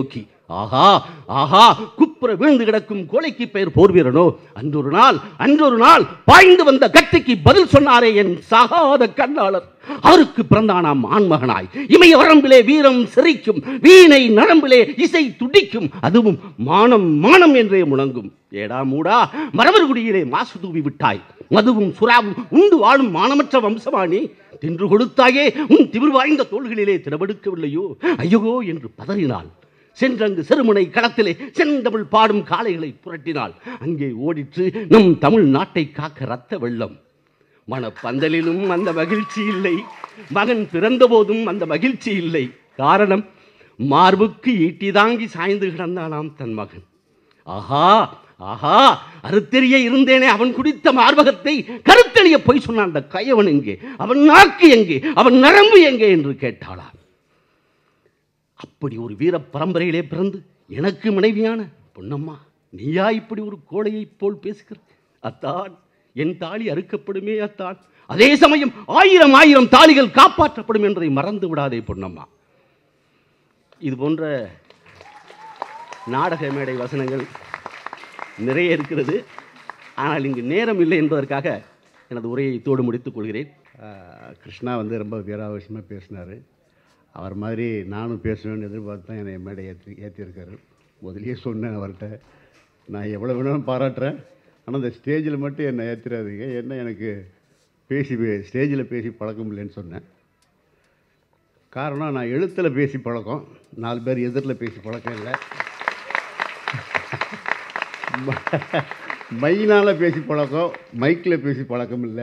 ஆஹா ஆஹா குப்புற வீழ்ந்து கிடக்கும் கோழைக்கு பெயர் போர் வீரனோ அன்றொரு நாள் அன்றொரு நாள் பாய்ந்து வந்த கத்திக்கு பதில் சொன்னாரே என் சகாத கண்ணாளர் அவருக்கு பிறந்தானாம் ஆண்மகனாய் இமய வரம்பிலே வீரம் சிரிக்கும் வீணை நரம்பிலே இசை துடிக்கும் அதுவும் மானம் மானம் என்றே முழங்கும் ஏடா மூடா மரவர்குடியிலே மாசு தூவி விட்டாய் மதுவும் சுறாவும் உண்டு வாழும் மானமற்ற வம்சமானி தின்று கொடுத்தாயே உன் திமிர் வாய்ந்த தோள்களிலே திறவெடுக்கவில்லையோ ஐயோ என்று பதறினாள் சென்றங்கு செருமுனை களத்திலே செந்தமிழ் பாடும் காளைகளை புரட்டினாள் அங்கே ஓடிற்று நம் தமிழ் நாட்டை காக்க ரத்த வெள்ளம் மணப்பந்தலிலும் அந்த மகிழ்ச்சி இல்லை மகன் பிறந்தபோதும் அந்த மகிழ்ச்சி இல்லை காரணம் மார்புக்கு ஈட்டி தாங்கி சாய்ந்து கிடந்தானாம் தன் மகன் ஆஹா ஆஹா அறுத்தெறிய இருந்தேனே அவன் குடித்த மார்பகத்தை கருத்தெளிய பொய் சொன்னான் அந்த கையவன் எங்கே அவன் நாக்கு எங்கே அவன் நரம்பு எங்கே என்று கேட்டாளாம் அப்படி ஒரு வீர பரம்பரையிலே பிறந்து எனக்கு மனைவியான பொன்னம்மா நீயா இப்படி ஒரு கோழையைப் போல் பேசுகிற அத்தான் என் தாலி அறுக்கப்படுமே அத்தான் அதே சமயம் ஆயிரம் ஆயிரம் தாலிகள் காப்பாற்றப்படும் என்பதை மறந்து விடாதே பொன்னம்மா இது போன்ற நாடக மேடை வசனங்கள் நிறைய இருக்கிறது ஆனால் இங்கு நேரம் இல்லை என்பதற்காக எனது உரையை தோடு முடித்துக் கொள்கிறேன் ஆஹ் கிருஷ்ணா வந்து ரொம்ப வீராவசியமாக பேசினார் அவர் மாதிரி நானும் பேசுவேன்னு எதிர்பார்த்து தான் என்னை மேடை ஏற்றி ஏற்றிருக்காரு முதலியே சொன்னேன் அவர்கிட்ட நான் எவ்வளோ வேணாலும் பாராட்டுறேன் ஆனால் அந்த ஸ்டேஜில் மட்டும் என்னை ஏற்றிடாதீங்க என்ன எனக்கு பேசி ஸ்டேஜில் பேசி பழக்கம் இல்லைன்னு சொன்னேன் காரணம் நான் எழுத்தில் பேசி பழக்கம் நாலு பேர் எதிரில் பேசி பழக்கம் இல்லை மைனால் பேசி பழக்கம் மைக்கில் பேசி பழக்கம் இல்லை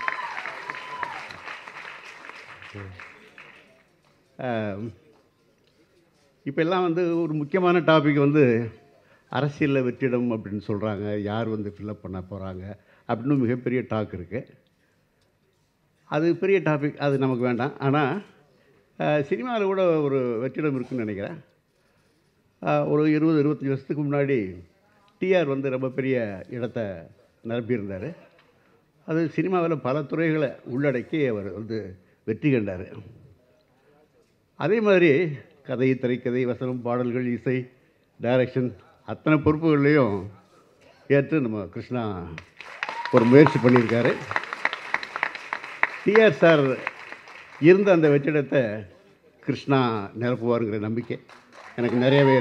இப்போ எல்லாம் வந்து ஒரு முக்கியமான டாபிக் வந்து அரசியலில் வெற்றிடம் அப்படின்னு சொல்கிறாங்க யார் வந்து ஃபில்லப் பண்ண போகிறாங்க அப்படின்னு மிகப்பெரிய டாக் இருக்குது அது பெரிய டாபிக் அது நமக்கு வேண்டாம் ஆனால் சினிமாவில் கூட ஒரு வெற்றிடம் இருக்குன்னு நினைக்கிறேன் அஹ், ஒரு இருபது இருபத்தஞ்சி வருஷத்துக்கு முன்னாடி டிஆர் வந்து ரொம்ப பெரிய இடத்த நிரப்பியிருந்தார் அது சினிமாவில் பல துறைகளை உள்ளடக்கி அவர் வந்து வெற்றி கண்டார் அதே மாதிரி கதை திரைக்கதை வசனம் பாடல்கள் இசை டைரக்ஷன் அத்தனை பொறுப்புகள்லையும் ஏற்று நம்ம கிருஷ்ணா ஒரு முயற்சி பண்ணியிருக்காரு டிஆர் சார் இருந்த அந்த வெற்றிடத்தை கிருஷ்ணா நிரப்புவாருங்கிற நம்பிக்கை எனக்கு நிறையவே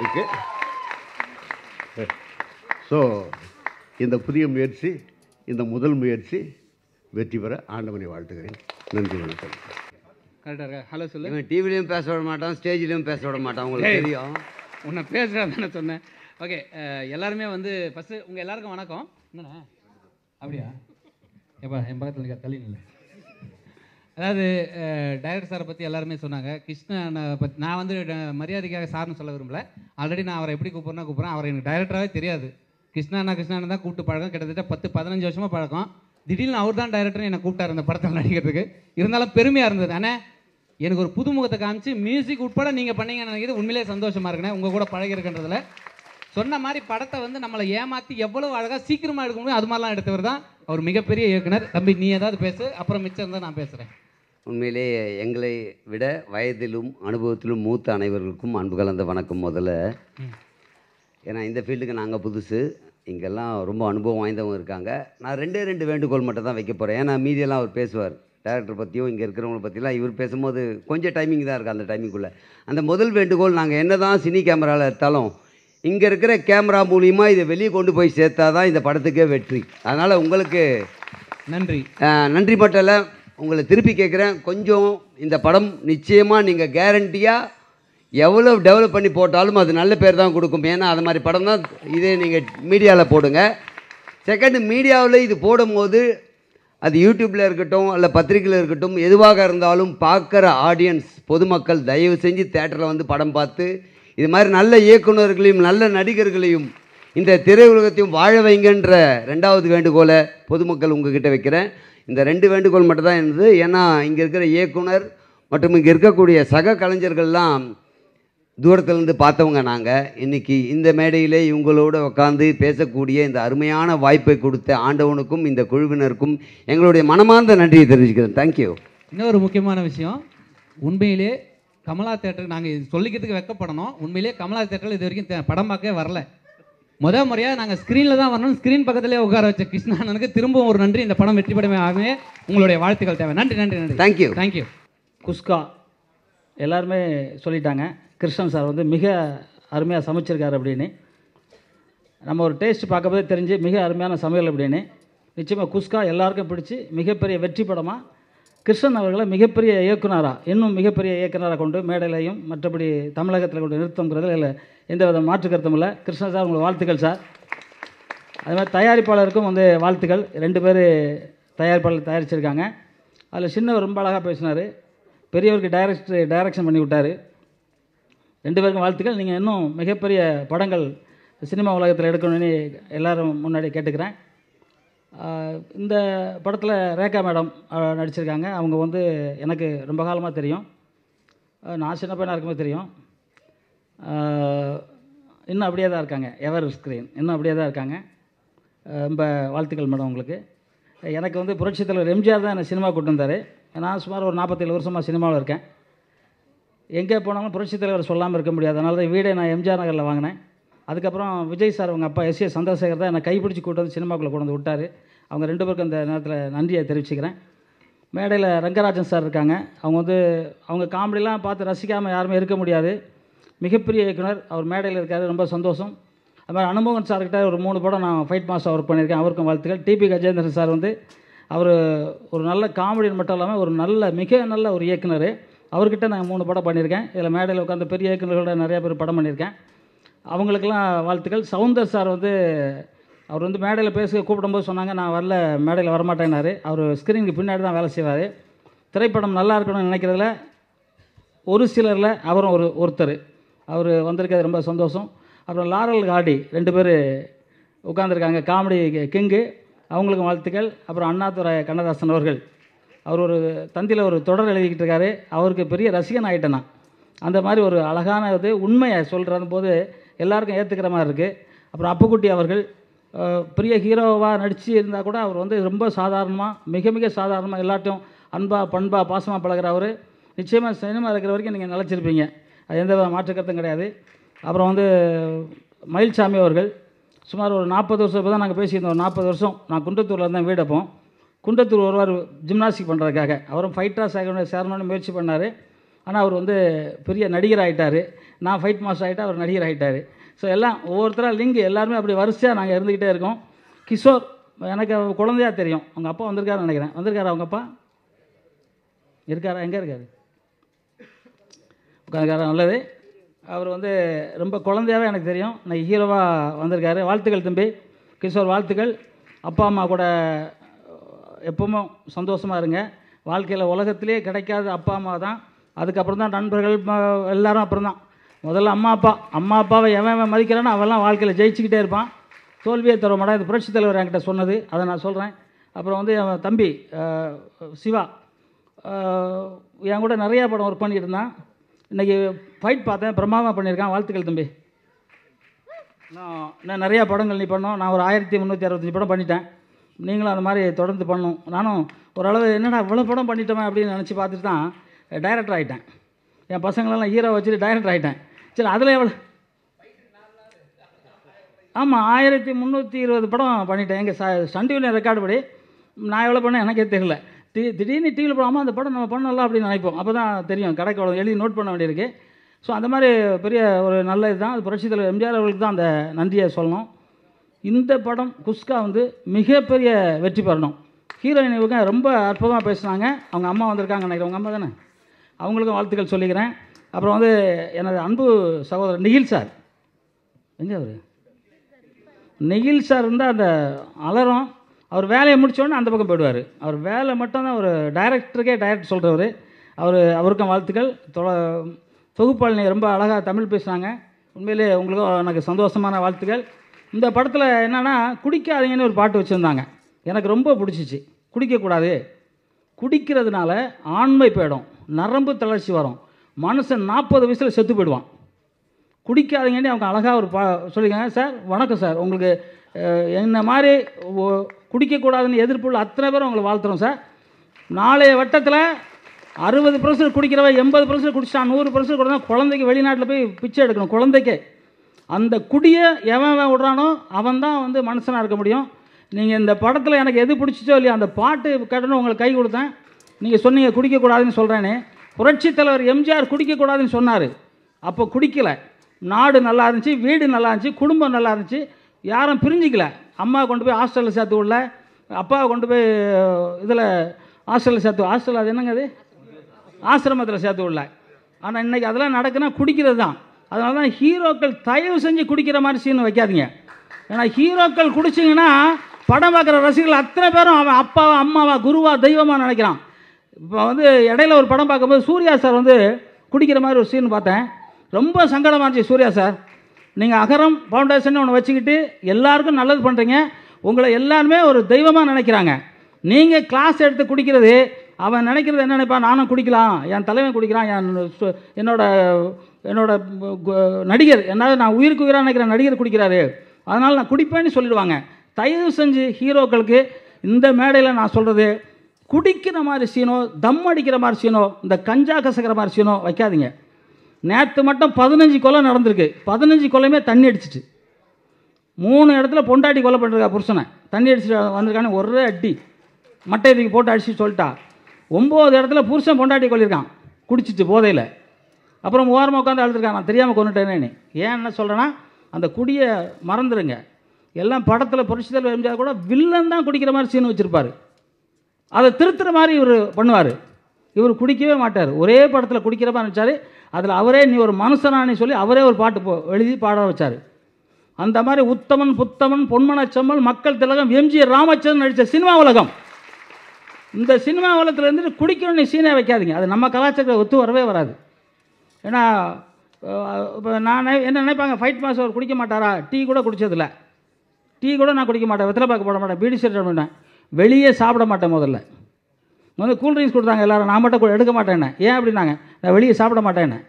இருக்குது ஸோ இந்த புதிய முயற்சி இந்த முதல் முயற்சி வெற்றி பெற ஆண்டவனை வாழ்த்துகிறேன் நன்றி வணக்கம் கரெக்டாக இருக்கா ஹலோ சொல்லு இவன் டிவிலையும் பேச விட மாட்டான் ஸ்டேஜ்லேயும் பேச விட மாட்டான் உங்களுக்கு ஏய், தெரியும் உன்னை பேசுகிறேன் தானே சொன்னேன் ஓகே எல்லாருமே வந்து ஃபஸ்ட்டு உங்கள் எல்லாருக்கும் வணக்கம் என்னண்ணா அப்படியா எப்பா என் பக்கத்தில் இருக்க தள்ளி நில்லு அதாவது டைரக்டர் சாரை பற்றி எல்லாருமே சொன்னாங்க கிருஷ்ணனை பற்றி நான் வந்து ட- மரியாதைக்காக சார்னு சொல்ல விரும்பல ஆல்ரெடி நான் அவரை எப்படி கூப்பிட்றேன்னா கூப்பிட்றேன் அவர் எனக்கு டைரக்டராகவே தெரியாது கிருஷ்ணாண்ணா கிருஷ்ணாண்ணா தான் கூப்பிட்டு பழக்கம் கிட்டத்தட்ட பத்து பதினஞ்சு வருஷமாக பழக்கம் திடீர்னு அவர் தான் டைரக்டர் என்னை கூப்பிட்டாரு இந்த படத்தில் நடிக்கிறதுக்கு இருந்தாலும் பெருமையாக இருந்தது அண்ணே எனக்கு ஒரு புதுமுகத்தை காமிச்சு மியூசிக் உட்பட நீங்கள் பண்ணீங்கன்னு நினைக்கிறது உண்மையிலே சந்தோஷமாக இருக்குண்ணே உங்கள் கூட பழகிருக்கின்றதுல சொன்ன மாதிரி படத்தை வந்து நம்மளை ஏமாற்றி எவ்வளோ அழகாக சீக்கிரமாக எடுக்க முடியும் அது மாதிரிலாம் எடுத்தவர் தான் அவர் மிகப்பெரிய இயக்குனர் தம்பி நீ ஏதாவது பேசு அப்புறம் மிச்சம் இருந்தால் நான் பேசுகிறேன் உண்மையிலே எங்களை விட வயதிலும் அனுபவத்திலும் மூத்த அனைவர்களுக்கும் அன்பு கலந்த வணக்கம் முதல்ல ஏன்னா இந்த ஃபீல்டுக்கு நாங்கள் புதுசு இங்கெல்லாம் ரொம்ப அனுபவம் வாய்ந்தவங்க இருக்காங்க நான் ரெண்டே ரெண்டு வேண்டுகோள் மட்டும் தான் வைக்க போகிறேன் ஏன்னா மீதியெல்லாம் அவர் பேசுவார் டேரக்டர் பற்றியும் இங்கே இருக்கிறவங்கள பற்றிலாம் இவர் பேசும்போது கொஞ்சம் டைமிங் தான் இருக்குது அந்த டைமிங்குள்ளே அந்த முதல் வேண்டுகோள் நாங்கள் என்ன தான் சினி கேமராவில் எடுத்தாலும் இங்கே இருக்கிற கேமரா மூலிமா இதை வெளியே கொண்டு போய் சேர்த்தா தான் இந்த படத்துக்கே வெற்றி அதனால் உங்களுக்கு நன்றி நன்றி மட்டும் இல்லை உங்களை திருப்பி கேட்குறேன் கொஞ்சம் இந்த படம் நிச்சயமாக நீங்கள் கேரண்டியாக எவ்வளோ டெவலப் பண்ணி போட்டாலும் அது நல்ல பேர் தான் கொடுக்கும் ஏன்னா அது மாதிரி படம் தான் இதே நீங்கள் மீடியாவில் போடுங்க செகண்ட் மீடியாவில் இது போடும்போது அது யூடியூப்பில் இருக்கட்டும் அல்ல பத்திரிக்கையில் இருக்கட்டும் எதுவாக இருந்தாலும் பார்க்குற ஆடியன்ஸ் பொதுமக்கள் தயவு செஞ்சு தேட்டரில் வந்து படம் பார்த்து இது மாதிரி நல்ல இயக்குனர்களையும் நல்ல நடிகர்களையும் இந்த திரையுலகத்தையும் வாழ வைங்கன்ற ரெண்டாவது வேண்டுகோளை பொதுமக்கள் உங்ககிட்ட வைக்கிறேன் இந்த ரெண்டு வேண்டுகோள் மட்டும் தான் இருந்தது ஏன்னா இங்கே இருக்கிற இயக்குனர் மற்றும் இங்கே இருக்கக்கூடிய சக கலைஞர்கள்லாம் தூரத்துலேருந்து பார்த்தவங்க நாங்கள் இன்றைக்கி இந்த மேடையிலே இவங்களோட உட்காந்து பேசக்கூடிய இந்த அருமையான வாய்ப்பை கொடுத்த ஆண்டவனுக்கும் இந்த குழுவினருக்கும் எங்களுடைய மனமார்ந்த நன்றியை தெரிவிச்சுக்கிறேன் தேங்க்யூ இன்னொரு முக்கியமான விஷயம் உண்மையிலே கமலா தேட்டருக்கு நாங்கள் சொல்லிக்கிறதுக்கு வெக்கப்படணும் உண்மையிலேயே கமலா தேட்டரில் இது வரைக்கும் தே- படம் பார்க்கவே வரல முத முறையாக நாங்கள் ஸ்க்ரீனில் தான் வரணும் ஸ்க்ரீன் பக்கத்துலேயே உட்கார வச்ச கிருஷ்ணானனுக்கு திரும்பவும் ஒரு நன்றி இந்த படம் வெற்றி படமே ஆகவே உங்களுடைய வாழ்த்துக்கள் தேவை நன்றி நன்றி நன்றி தேங்க்யூ தேங்க்யூ குஸ்கா எல்லாருமே சொல்லிட்டாங்க கிருஷ்ணன் சார் வந்து மிக அருமையாக சமைச்சிருக்காரு அப்படின்னு நம்ம ஒரு டேஸ்ட் பார்க்கும்போதே தெரிஞ்சு மிக அருமையான சமையல் அப்படின்னு நிச்சயமாக குஸ்கா எல்லாருக்கும் பிடிச்சி மிகப்பெரிய வெற்றி படமாக கிருஷ்ணன் அவர்களை மிகப்பெரிய இயக்குனராக இன்னும் மிகப்பெரிய இயக்குனராக கொண்டு மேடையிலையும் மற்றபடி தமிழகத்தில் கொண்டு நிறுத்தங்கிறதுல இல்லை எந்த வித மாற்று கருத்தும் இல்லை கிருஷ்ணன் சார் உங்களுக்கு வாழ்த்துக்கள் சார் அது மாதிரி தயாரிப்பாளருக்கும் வந்து வாழ்த்துக்கள் ரெண்டு பேர் தயாரிப்பாளர் தயாரிச்சிருக்காங்க அதில் சின்னவர் ரொம்ப அழகாக பேசினார் பெரியவருக்கு டைரக்ட் டைரக்ஷன் பண்ணி விட்டார் ரெண்டு பேருக்கும் வாழ்த்துக்கள் நீங்கள் இன்னும் மிகப்பெரிய படங்கள் சினிமா உலகத்தில் எடுக்கணும்னு எல்லாரும் முன்னாடி கேட்டுக்கிறேன் ஆஹ் இந்த படத்தில் ரேகா மேடம் ஆஹ் நடிச்சிருக்காங்க அவங்க வந்து எனக்கு ரொம்ப காலமாக தெரியும் ஆஹ் நான் சின்ன பையனாக இருக்கும்போது தெரியும் ஆஹ் இன்னும் அப்படியே தான் இருக்காங்க எவர் ஸ்க்ரீன் இன்னும் அப்படியே தான் இருக்காங்க ஆஹ் ரொம்ப வாழ்த்துக்கள் மேடம் உங்களுக்கு எனக்கு வந்து புரட்சித் தலைவர் எம்ஜிஆர் தான் என்னை சினிமா கூட்டு வந்தார் நான் சுமார் ஒரு நாற்பத்தேழு வருஷமாக சினிமாவில் இருக்கேன் எங்கே போனாலும் புரட்சித் தலைவர் சொல்லாமல் இருக்க முடியாது அதனால தான் வீடே நான் எம்ஜிஆர் நகரில் வாங்கினேன் அதுக்கப்புறம் விஜய் சார் அவங்க அப்பா எஸ் ஏ சந்திரசேகர் தான் என்னை கைப்பிடிச்சி கூட்டு வந்து சினிமாக்குள்ளே கொண்டு வந்து விட்டார் அவங்க ரெண்டு பேருக்கும் இந்த நேரத்தில் நன்றியை தெரிவிச்சுக்கிறேன் மேடையில் ரங்கராஜன் சார் இருக்காங்க அவங்க வந்து அவங்க காமெடிலாம் பார்த்து ரசிக்காமல் யாருமே இருக்க முடியாது மிகப்பெரிய இயக்குனர் அவர் மேடையில் இருக்காரு ரொம்ப சந்தோஷம் அது மாதிரி அனுமோகன் சார்கிட்ட ஒரு மூணு படம் நான் ஃபைட் மாஸ்டர் ஒர்க் பண்ணியிருக்கேன் அவருக்கும் வாழ்த்துக்கள் டிபி கஜேந்திரன் சார் வந்து அவர் ஒரு நல்ல காமெடியன் மட்டும் இல்லாமல் ஒரு நல்ல மிக நல்ல ஒரு இயக்குனர் அவர்கிட்ட நான் மூணு படம் பண்ணியிருக்கேன் இதில் மேடையில் உட்காந்து பெரிய இயக்குநர்களோட நிறைய பேர் படம் பண்ணியிருக்கேன் அவங்களுக்கெல்லாம் வாழ்த்துக்கள் சவுந்தர் சார் வந்து அவர் வந்து மேடையில் பேச கூப்பிடும்போது சொன்னாங்க நான் வரல மேடையில் வரமாட்டேன்னாரு அவர் ஸ்க்ரீனுக்கு பின்னாடி தான் வேலை செய்வார் திரைப்படம் நல்லா இருக்கணும்னு நினைக்கிறதுல ஒரு சிலரில் அவரும் ஒரு ஒருத்தர் அவர் வந்திருக்கிறது ரொம்ப சந்தோஷம் அப்புறம் லாரல் காடி ரெண்டு பேர் உட்காந்துருக்காங்க காமெடி கிங்கு அவங்களுக்கும் வாழ்த்துக்கள் அப்புறம் அண்ணாதுரை கண்ணதாசன் அவர்கள் அவர் ஒரு தந்தியில் ஒரு தொடர் எழுதிக்கிட்டு இருக்காரு அவருக்கு பெரிய ரசிகன் ஆகிட்டேன் நான் அந்த மாதிரி ஒரு அழகான இது உண்மையை சொல்கிறது போது எல்லாருக்கும் ஏற்றுக்கிற மாதிரி இருக்குது அப்புறம் அப்புக்குட்டி அவர்கள் அஹ், பெரிய ஹீரோவாக நடித்து இருந்தால் கூட அவர் வந்து ரொம்ப சாதாரணமாக மிக மிக சாதாரணமாக எல்லாட்டையும் அன்பா பண்பா பாசமாக பழகுற அவர் நிச்சயமாக சினிமா இருக்கிற வரைக்கும் நீங்கள் நிலச்சிருப்பீங்க அது எந்த வித மாற்று கருத்தும் கிடையாது அப்புறம் வந்து மயில்சாமி அவர்கள் சுமார் ஒரு நாற்பது வருஷம் இப்போ தான் நாங்கள் பேசியிருந்தோம் ஒரு நாற்பது வருஷம் நான் குன்றத்தூரில் இருந்தேன் வீடு அப்போ குன்றத்தூர் வருவார் ஜிம்னாஸ்டிக் பண்ணுறதுக்காக அவரும் ஃபைட்டராக சேரணும் சேரணும்னு முயற்சி பண்ணார் ஆனால் அவர் வந்து பெரிய நடிகர் ஆகிட்டார் நான் ஃபைட் மாஸ்டர் ஆகிட்டா அவர் நடிகர் ஆகிட்டார் ஸோ எல்லாம் ஒவ்வொருத்தராக லிங்க் எல்லாருமே அப்படி வரிசையாக நாங்கள் இருந்துக்கிட்டே இருக்கோம் கிஷோர் எனக்கு அவர் குழந்தையா தெரியும் அவங்க அப்பா வந்திருக்காருன்னு நினைக்கிறேன் வந்திருக்காரா அவங்க அப்பா இருக்காரா எங்கே இருக்காரு உட்காந்துக்காரா நல்லது அவர் வந்து ரொம்ப குழந்தையாவே எனக்கு தெரியும் இன்னைக்கு ஹீரோவாக வந்திருக்காரு வாழ்த்துக்கள் தம்பி கிஷோர் வாழ்த்துக்கள் அப்பா அம்மா கூட எப்பவும் சந்தோஷமாக இருங்க வாழ்க்கையில் உலகத்திலே கிடைக்காத அப்பா அம்மா தான் அதுக்கப்புறம் தான் நண்பர்கள் ம- எல்லாரும் அப்புறம் தான் முதல்ல அம்மா அப்பா அம்மா அப்பாவை எவன் எவன் மதிக்கிறானோ அவன்லாம் வாழ்க்கையில் ஜெயிச்சுக்கிட்டே இருப்பான் தோல்வியே தர மாட்டான் இது புரட்சித் தலைவர் என்கிட்ட சொன்னது அதை நான் சொல்கிறேன் அப்புறம் வந்து அவன் தம்பி அஹ், சிவா அஹ், என் கூட நிறையா படம் ஒர்க் பண்ணிட்டு இருந்தான் இன்றைக்கி ஃபைட் பார்த்தேன் பிரமாதமாக பண்ணியிருக்கான் வாழ்த்துக்கள் தம்பி நான் நான் நிறையா படங்கள் நீ பண்ணோம் நான் ஒரு ஆயிரத்தி முந்நூற்றி அறுபத்தஞ்சு படம் பண்ணிட்டேன் நீங்களும் அந்த மாதிரி தொடர்ந்து பண்ணணும் நானும் ஓரளவு என்னடா இவ்வளோ படம் பண்ணிட்டோமே அப்படின்னு நினச்சி பார்த்துட்டு தான் டைரக்டர் ஆகிட்டேன் என் பசங்களெல்லாம் ஹீரோ வச்சுட்டு டைரக்டர் ஆகிட்டேன் சரி அதில் எவ்வளோ ஆமாம் ஆயிரத்தி முந்நூற்றி இருபது படம் பண்ணிட்டேன் எங்கள் ச சன் டிவியில் ரெக்கார்டு படி நான் எவ்வளோ பண்ணேன் எனக்கே தெரியல தி திடீர்னு டிவியில் போடாமல் அந்த படம் நம்ம பண்ணலாம் அப்படின்னு நினைப்போம் அப்போ தான் தெரியும் கடைக்கு அவ்வளோ எழுதி நோட் பண்ண வேண்டியிருக்கு ஸோ அந்த மாதிரி பெரிய ஒரு நல்ல இதுதான் அது புரட்சித் தலைவர் எம்ஜிஆர் அவர்களுக்கு தான் அந்த நன்றியை சொல்லணும் இந்த படம் குஸ்கா வந்து மிகப்பெரிய வெற்றி பெறணும் ஹீரோயின் இவங்க ரொம்ப அற்புதமாக பேசுனாங்க அவங்க அம்மா வந்திருக்காங்க நினைக்கிறேன் உங்கள் அம்மா தானே அவங்களுக்கும் வாழ்த்துக்கள் சொல்லிக்கிறேன் அப்புறம் வந்து எனது அன்பு சகோதரர் நிகில் சார் எங்கே அவர் நெகில் சார் இருந்தால் அந்த அலறம் அவர் வேலையை முடிச்சோடனே அந்த பக்கம் போயிடுவார் அவர் வேலை மட்டும்தான் ஒரு டைரக்டருக்கே டைரக்டர் சொல்கிறவர் அவர் அவருக்கும் வாழ்த்துக்கள் தொ தொகுப்பாளினி ரொம்ப அழகாக தமிழ் பேசுனாங்க உண்மையிலே உங்களுக்கும் எனக்கு சந்தோஷமான வாழ்த்துக்கள் இந்த படத்தில் என்னென்னா குடிக்காதீங்கன்னு ஒரு பாட்டு வச்சுருந்தாங்க எனக்கு ரொம்ப பிடிச்சிச்சு குடிக்கக்கூடாது குடிக்கிறதுனால ஆண்மை போயிடும் நரம்பு தளர்ச்சி வரும் மனுஷன் நாற்பது வயசில் செத்து போயிடுவான் குடிக்காதீங்கன்னு அவங்க அழகாக ஒரு பா சொல்லியிருக்காங்க சார் வணக்கம் சார் உங்களுக்கு அஹ், என்ன மாதிரி ஒ- குடிக்கக்கூடாதுன்னு எதிர்ப்புள்ள அத்தனை பேரும் உங்களை வாழ்த்துறோம் சார் நாளைய வட்டத்தில் அறுபது பர்சன்ட் குடிக்கிறவன் எண்பது பர்சன்ட் குடிச்சிட்டான் நூறு பர்சன்ட் கொடுத்தா குழந்தைக்கு வெளிநாட்டில் போய் பிச்சை எடுக்கணும் குழந்தைக்கே அந்த குடியை எவன் எவன் விடுறானோ அவன் தான் வந்து மனுஷனாக இருக்க முடியும் நீங்கள் இந்த படத்தில் எனக்கு எது பிடிச்சிச்சோ இல்லையோ அந்த பாட்டு கேட்டோன்னு உங்களுக்கு கை கொடுத்தேன் நீங்கள் சொன்னீங்க குடிக்கக்கூடாதுன்னு சொல்கிறேனே புரட்சித் தலைவர் எம்ஜிஆர் குடிக்கக்கூடாதுன்னு சொன்னார் அப்போ குடிக்கலை நாடு நல்லா இருந்துச்சு வீடு நல்லா இருந்துச்சு குடும்பம் நல்லா இருந்துச்சு யாரும் பிரிஞ்சிக்கல அம்மா கொண்டு போய் ஹாஸ்டலில் சேர்த்து விடல அப்பாவை கொண்டு போய் இதில் ஹாஸ்டலில் சேர்த்து ஹாஸ்டல் அது என்னங்க அது ஆசிரமத்தில் சேர்த்து விடல ஆனால் இன்றைக்கி அதெல்லாம் நடக்குன்னா குடிக்கிறது தான் அதனால தான் ஹீரோக்கள் தயவு செஞ்சு குடிக்கிற மாதிரி சீன் வைக்காதீங்க ஏன்னா ஹீரோக்கள் குடிச்சிங்கன்னா படம் பார்க்குற ரசிகர்கள் அத்தனை பேரும் அவன் அப்பாவா அம்மாவா குருவா தெய்வமா நினைக்கிறான் இப்போ வந்து இடையில ஒரு படம் பார்க்கும்போது சூர்யா சார் வந்து குடிக்கிற மாதிரி ஒரு சீன் பார்த்தேன் ரொம்ப சங்கடமாக இருந்துச்சு சூர்யா சார் நீங்கள் அகரம் ஃபவுண்டேஷன் ஒன்று வச்சுக்கிட்டு எல்லாருக்கும் நல்லது பண்ணுறீங்க உங்களை எல்லாருமே ஒரு தெய்வமாக நினைக்கிறாங்க நீங்கள் கிளாஸ் எடுத்து குடிக்கிறது அவன் நினைக்கிறது என்ன நினைப்பான் நானும் குடிக்கலாம் என் தலைவன் குடிக்கிறான் என் சு- என்னோட என்னோட கு- நடிகர் என்னால் நான் உயிருக்கு உயிராக நினைக்கிற நடிகர் குடிக்கிறாரு அதனால் நான் குடிப்பேன்னு சொல்லிடுவாங்க தயவு செஞ்சு ஹீரோக்களுக்கு இந்த மேடையில் நான் சொல்கிறது குடிக்கிற மாதிரி சீனோ தம் அடிக்கிற மாதிரி சீனோ இந்த கஞ்சா கசக்கிற மாதிரி சீனோ வைக்காதீங்க நேற்று மட்டும் பதினஞ்சு கொலை நடந்திருக்கு பதினஞ்சு கொலையுமே தண்ணி அடிச்சிட்டு மூணு இடத்துல பொண்டாட்டி கொலை பண்ணிருக்கா புருஷனை தண்ணி அடிச்சுட்டு வந்திருக்கான்னு ஒரே அடி மட்டை தூக்கி போட்டு அடிச்சு சொல்லிட்டா ஒம்பது இடத்துல புருஷன் பொண்டாட்டி கொல்லியிருக்கான் குடிச்சிட்டு போதையில் அப்புறம் ஓரமாக உட்காந்து அழுதுருக்கான் நான் தெரியாமல் கொண்டுட்டேனே ஏன் என்ன சொல்கிறேன்னா அந்த குடியை மறந்துடுங்க எல்லாம் படத்தில் புரட்சி தலைவர் எம்ஜிஆர் கூட வில்லன் தான் குடிக்கிற மாதிரி சீன் வச்சுருப்பார் அதை திருத்துற மாதிரி இவர் பண்ணுவார் இவர் குடிக்கவே மாட்டார் ஒரே படத்தில் குடிக்கிற மாதிரி வச்சார் அதில் அவரே நீ ஒரு மனுஷனானே சொல்லி அவரே ஒரு பாட்டு போ எழுதி பாட வச்சார் அந்த மாதிரி உத்தமன் புத்தமன் பொன்மனச்செம்மல் மக்கள் திலகம் எம்ஜிஆர் ராமச்சந்திரன் நடித்த சினிமா உலகம் இந்த சினிமா உலகத்தில் இருந்துட்டு குடிக்கணும்னு சீனே வைக்காதீங்க அது நம்ம கலாச்சாரத்தில் ஒத்து வரவே வராது ஏன்னா இப்போ நான் நினை- என்ன நினைப்பாங்க ஃபைட் மாஸ்டர் அவர் குடிக்க மாட்டாரா டீ கூட குடிச்சதில்ல டீ கூட நான் குடிக்க மாட்டேன் வெத்தலை பாக்கு போட மாட்டேன் பீடி செட் பண்ணேன் வெளியே சாப்பிட மாட்டேன் முதல்ல வந்து கூல் ட்ரிங்க்ஸ் கொடுத்தாங்க எல்லாரும் நான் மட்டும் கு- எடுக்க மாட்டேன்னு ஏன் அப்படின்னாங்க நான் வெளியே சாப்பிட மாட்டேன்னு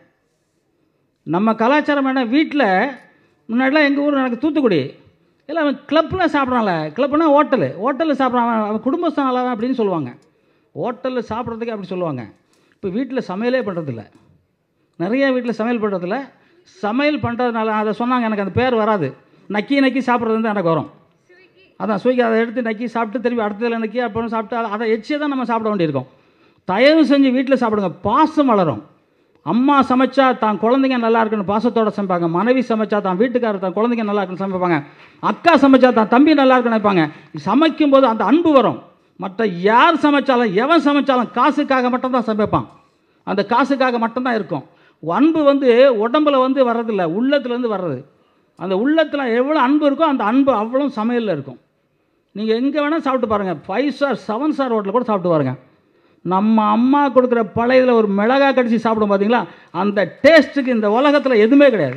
நம்ம கலாச்சாரம் என்ன வீட்டில் முன்னாடிலாம் எங்கள் ஊர் எனக்கு தூத்துக்குடி இல்லை அவன் கிளப்பில் சாப்பிட்றான்ல கிளப்னா ஹோட்டலு ஹோட்டலில் சாப்பிட்றான் அவன் அவன் குடும்பஸ்தான் நல்லவன் அப்படின்னு சொல்லுவாங்க ஹோட்டலில் சாப்பிட்றதுக்கு அப்படி சொல்லுவாங்க இப்போ வீட்டில் சமையலே பண்ணுறதில்ல நிறைய வீட்டில் சமையல் பண்ணுறதில்ல சமையல் பண்ணுறதுனால அதை சொன்னாங்க எனக்கு அந்த பேர் வராது நக்கி நக்கி சாப்பிட்றது வந்து எனக்கு வரும் அதான் ஸ்விக்கி அதை எடுத்து நக்கி சாப்பிட்டு திருப்பி அடுத்ததில் நக்கி அப்புறம் சாப்பிட்டு அதை- அதை எச்சே தான் நம்ம சாப்பிட வேண்டியிருக்கோம் தயவு செஞ்சு வீட்டில் சாப்பிடுங்க பாசம் வளரும் அம்மா சமைச்சா தான் குழந்தைங்க நல்லா இருக்குன்னு பாசத்தோட சமைப்பாங்க மனைவி சமைச்சா தான் வீட்டுக்காரர் தான் குழந்தைங்க நல்லா இருக்குன்னு சமைப்பாங்க அக்கா சமைச்சா தான் தம்பி நல்லா இருக்குன்னு நினைப்பாங்க சமைக்கும் போது அந்த அன்பு வரும் மற்ற யார் சமைச்சாலும் எவன் சமைச்சாலும் காசுக்காக மட்டும்தான் சமைப்பான் அந்த காசுக்காக மட்டும்தான் இருக்கும் அன்பு வந்து உடம்புல வந்து வர்றதில்ல உள்ளத்துலேருந்து வர்றது அந்த உள்ளத்தில் எவ்வளோ அன்பு இருக்கோ அந்த அன்பு அவ்வளோ சமையலில் இருக்கும் நீங்கள் எங்கே வேணால் சாப்பிட்டு பாருங்கள் ஃபைவ் ஸ்டார் செவன் ஸ்டார் ஹோட்டலில் கூட சாப்பிட்டு பாருங்க நம்ம அம்மா கொடுக்குற பழையதில் ஒரு மிளகா கடிச்சு சாப்பிடும் பார்த்தீங்களா அந்த டேஸ்ட்டுக்கு இந்த உலகத்தில் எதுவுமே கிடையாது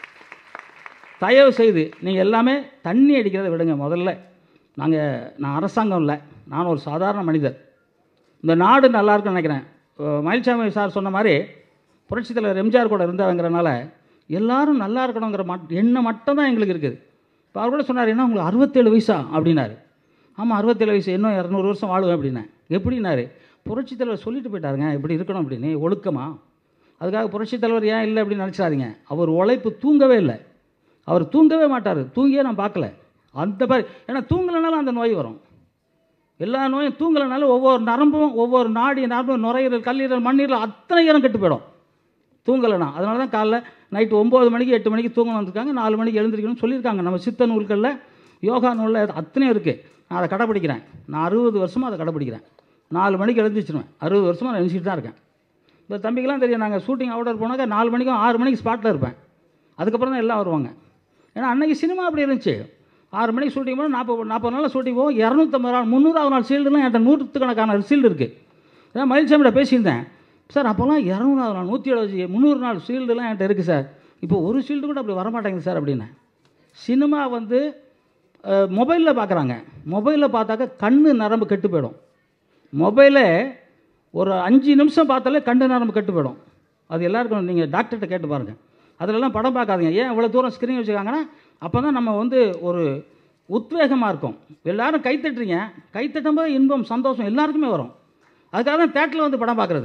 தயவு செய்து நீங்கள் எல்லாமே தண்ணி அடிக்கிறத விடுங்க முதல்ல நாங்கள் நான் அரசாங்கம் இல்லை நான் ஒரு சாதாரண மனிதர் இந்த நாடு நல்லா இருக்குன்னு நினைக்கிறேன் அஹ் மயில்சாமி சார் சொன்ன மாதிரி புரட்சித் தலைவர் எம்ஜிஆர் கூட இருந்தவங்கிறனால எல்லாரும் நல்லா இருக்கணுங்கிற மட் எண்ணம் மட்டும் தான் எங்களுக்கு இருக்குது இப்போ அவர் கூட சொன்னார் என்ன உங்களுக்கு அறுபத்தேழு வயசா அப்படின்னாரு ஆமாம் அறுபத்தேழு வயசு இன்னும் இரநூறு வருஷம் வாழுவேன் அப்படின்னேன் எப்படின்னாரு புரட்சித் தலைவர் சொல்லிட்டு போயிட்டாருங்க இப்படி இருக்கணும் அப்படின்னு ஒழுக்கமா அதுக்காக புரட்சித் தலைவர் ஏன் இல்லை அப்படின்னு நினச்சாதீங்க அவர் உழைப்பு தூங்கவே இல்லை அவர் தூங்கவே மாட்டார் தூங்கியே நான் பார்க்கல அந்த மாதிரி ஏன்னா தூங்கலைனாலும் அந்த நோய் வரும் எல்லா நோயும் தூங்கலைனாலும் ஒவ்வொரு நரம்பும் ஒவ்வொரு நாடி நரம்பு நுரையீரல் கல்லீரல் மண்ணீரல் அத்தனை இடம் கெட்டு போயிடும் தூங்கலைனா அதனால தான் காலைல நைட்டு ஒம்பது மணிக்கு எட்டு மணிக்கு தூங்கணும் வந்திருக்காங்க நாலு மணிக்கு எழுந்திரிக்கணும்னு சொல்லியிருக்காங்க நம்ம சித்த நூல்களில் யோகா நூலில் அத்தனையும் இருக்குது நான் அதை கடைப்பிடிக்கிறேன் நான் அறுபது வருஷமாக அதை கடைப்பிடிக்கிறேன் நாலு மணிக்கு எழுந்திரிச்சிருவேன் அறுபது வருஷமாக நான் எழுந்திரிச்சிட்டு தான் இருக்கேன் இந்த தம்பிக்கெல்லாம் தெரியும் நாங்கள் ஷூட்டிங் அவுட்டர் போனாக்கா நாலு மணிக்கும் ஆறு மணிக்கு ஸ்பாட்டில் இருப்பேன் அதுக்கப்புறம் தான் எல்லாம் வருவாங்க ஏன்னா அன்னைக்கு சினிமா அப்படி இருந்துச்சு ஆறு மணிக்கு ஷூட்டிங் போனால் நாற்பது நாற்பது நாளில் ஷூட்டிங் போவோம் இரநூத்தம்பது நாள் முந்நூறாவது நாள் சீல்டுலாம் என்கிட்ட நூற்றுக்கணக்கான சீல்டு இருக்குது ஏன்னா மயில்சாமியோட பேசியிருந்தேன் சார் அப்போல்லாம் இரநூறாவது நாள் நூற்றி எழுபது முந்நூறு நாள் ஷீல்டுலாம் என்கிட்ட இருக்குது சார் இப்போ ஒரு ஷீல்டு கூட அப்படி வரமாட்டேங்குது சார் அப்படின்னு சினிமா வந்து மொபைலில் பார்க்குறாங்க மொபைலில் பார்த்தாக்க கண்ணு நரம்பு கெட்டு போயிடும் மொபைலே ஒரு அஞ்சு நிமிஷம் பார்த்தாலே கண்ணு நரம்பு கெட்டு போயிடும் அது எல்லாருக்கும் நீங்கள் டாக்டர்கிட்ட கேட்டு பாருங்கள் அதிலெல்லாம் படம் பார்க்காதீங்க ஏன் இவ்வளோ தூரம் ஸ்க்ரீன் வச்சுருக்காங்கன்னா அப்போ தான் நம்ம வந்து ஒரு உத்வேகமாக இருக்கும் எல்லாரும் கைத்தட்டுறீங்க கைத்தட்டும் போது இன்பம் சந்தோஷம் எல்லாருக்குமே வரும் அதுக்காக தான் தேட்டரில் வந்து படம் பார்க்குறது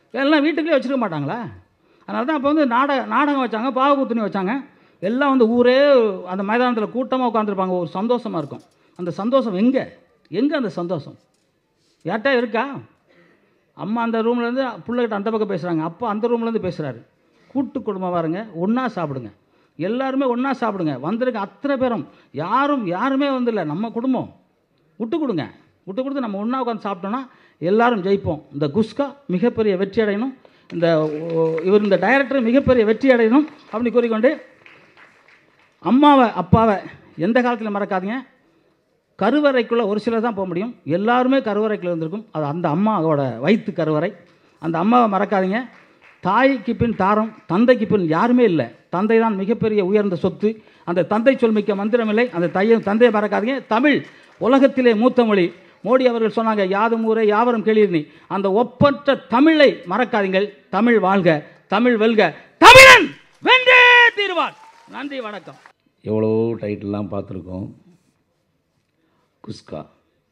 எல்லாம் வீட்டுக்குள்ளே வச்சுருக்க மாட்டாங்களா அதனால தான் அப்போ வந்து நாடக நாடகம் வச்சாங்க பாவபூத்தணி வச்சாங்க எல்லாம் வந்து ஊரே அந்த மைதானத்தில் கூட்டமாக உட்காந்துருப்பாங்க ஒரு சந்தோஷமாக இருக்கும் அந்த சந்தோஷம் எங்கே எங்கே அந்த சந்தோஷம் யார்ட்டா இருக்கா அம்மா அந்த ரூம்லேருந்து பிள்ளைகிட்ட அந்த பக்கம் பேசுகிறாங்க அப்பா அந்த ரூம்லேருந்து பேசுகிறாரு கூட்டு குடும்பம் பாருங்க ஒன்றா சாப்பிடுங்க எல்லாருமே ஒன்றா சாப்பிடுங்க வந்திருக்க அத்தனை பேரும் யாரும் யாருமே வந்து இல்லை நம்ம குடும்பம் விட்டு கொடுங்க விட்டு கொடுத்து நம்ம ஒன்றா உட்காந்து சாப்பிட்டோன்னா எல்லாரும் ஜெயிப்போம் இந்த குஸ்கா மிகப்பெரிய வெற்றி அடையணும் இந்த ஓ- இவர் இந்த டைரக்டர் மிகப்பெரிய வெற்றி அடையணும் அப்படின்னு கூறிக்கொண்டு அம்மாவை அப்பாவை எந்த காலத்தில் மறக்காதீங்க கருவறைக்குள்ளே ஒரு சிலர் தான் போக முடியும் எல்லாருமே கருவறைக்குள்ள இருந்திருக்கும் அது அந்த அம்மாவோட வயிற்று கருவறை அந்த அம்மாவை மறக்காதீங்க தாய்க்கு பின் தாரம் தந்தைக்கு பின் யாருமே இல்லை தந்தை தான் மிகப்பெரிய உயர்ந்த சொத்து அந்த தந்தை சொல் மிக்க மந்திரமில்லை அந்த தைய தந்தையை மறக்காதீங்க தமிழ் உலகத்திலே மூத்த மொழி மோடி அவர்கள் சொன்னாங்க யாதும் ஊரே யாவரும் கேளீர்னி அந்த ஒப்பற்ற தமிழை மறக்காதீங்கள் தமிழ் வாழ்க தமிழ் வெல்க தமிழன் வென்றே தீர்வார் நன்றி வணக்கம் எவ்வளோ டைட்டில்லாம் பார்த்துருக்கோம் குஸ்கா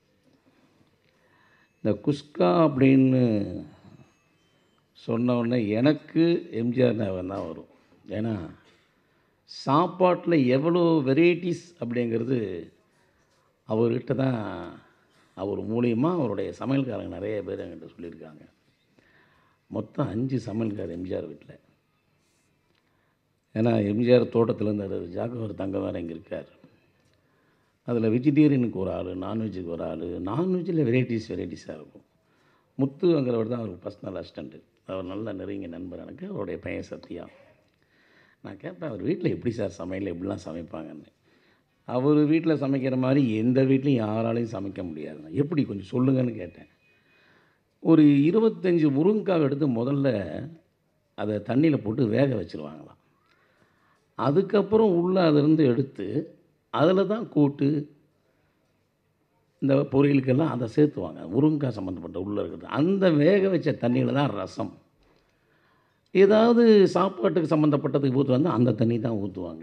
இந்த குஸ்கா அப்படின்னு சொன்ன உடனே எனக்கு எம்ஜிஆர் ஞாபகம் தான் வரும் ஏன்னா சாப்பாட்டில் எவ்வளோ வெரைட்டிஸ் அப்படிங்கிறது அவர்கிட்ட தான் அவர் மூலியமாக அவருடைய சமையல்காரங்க நிறைய பேர் என்கிட்ட சொல்லியிருக்காங்க மொத்தம் அஞ்சு சமையல்கார் எம்ஜிஆர் வீட்டில் ஏன்னா எம்ஜிஆர் தோட்டத்தில் இருந்தார் ஜாகவர் தங்க வேறு இங்கே இருக்கார் அதில் வெஜிடேரியனுக்கு ஒரு ஆள் நான்வெஜ்ஜுக்கு ஒரு ஆள் நான்வெஜ்ஜில் வெரைட்டிஸ் வெரைட்டிஸாக இருக்கும் முத்துங்கிறவர் தான் அவர் பர்சனல் அசிஸ்டண்ட்டு அவர் நல்ல நெருங்கிய நண்பர் எனக்கு அவருடைய பையன் சத்யா நான் கேட்பேன் அவர் வீட்டில் எப்படி சார் சமையல் எப்படிலாம் சமைப்பாங்கன்னு அவர் வீட்டில் சமைக்கிற மாதிரி எந்த வீட்லையும் யாராலையும் சமைக்க முடியாது எப்படி கொஞ்சம் சொல்லுங்கன்னு கேட்டேன் ஒரு இருபத்தஞ்சி முருங்கைக்காவை எடுத்து முதல்ல அதை தண்ணியில் போட்டு வேக வச்சுருவாங்களாம் அதுக்கப்புறம் உள்ளே அதிலிருந்து எடுத்து அதில் தான் கூட்டு இந்த பொரியலுக்கெல்லாம் அதை சேர்த்துவாங்க முருங்கைக்காய் சம்மந்தப்பட்ட உள்ளே இருக்கிறது அந்த வேக வச்ச தண்ணியில் தான் ரசம் ஏதாவது சாப்பாட்டுக்கு சம்மந்தப்பட்டதுக்கு ஊற்றுவாங்க அந்த தண்ணி தான் ஊற்றுவாங்க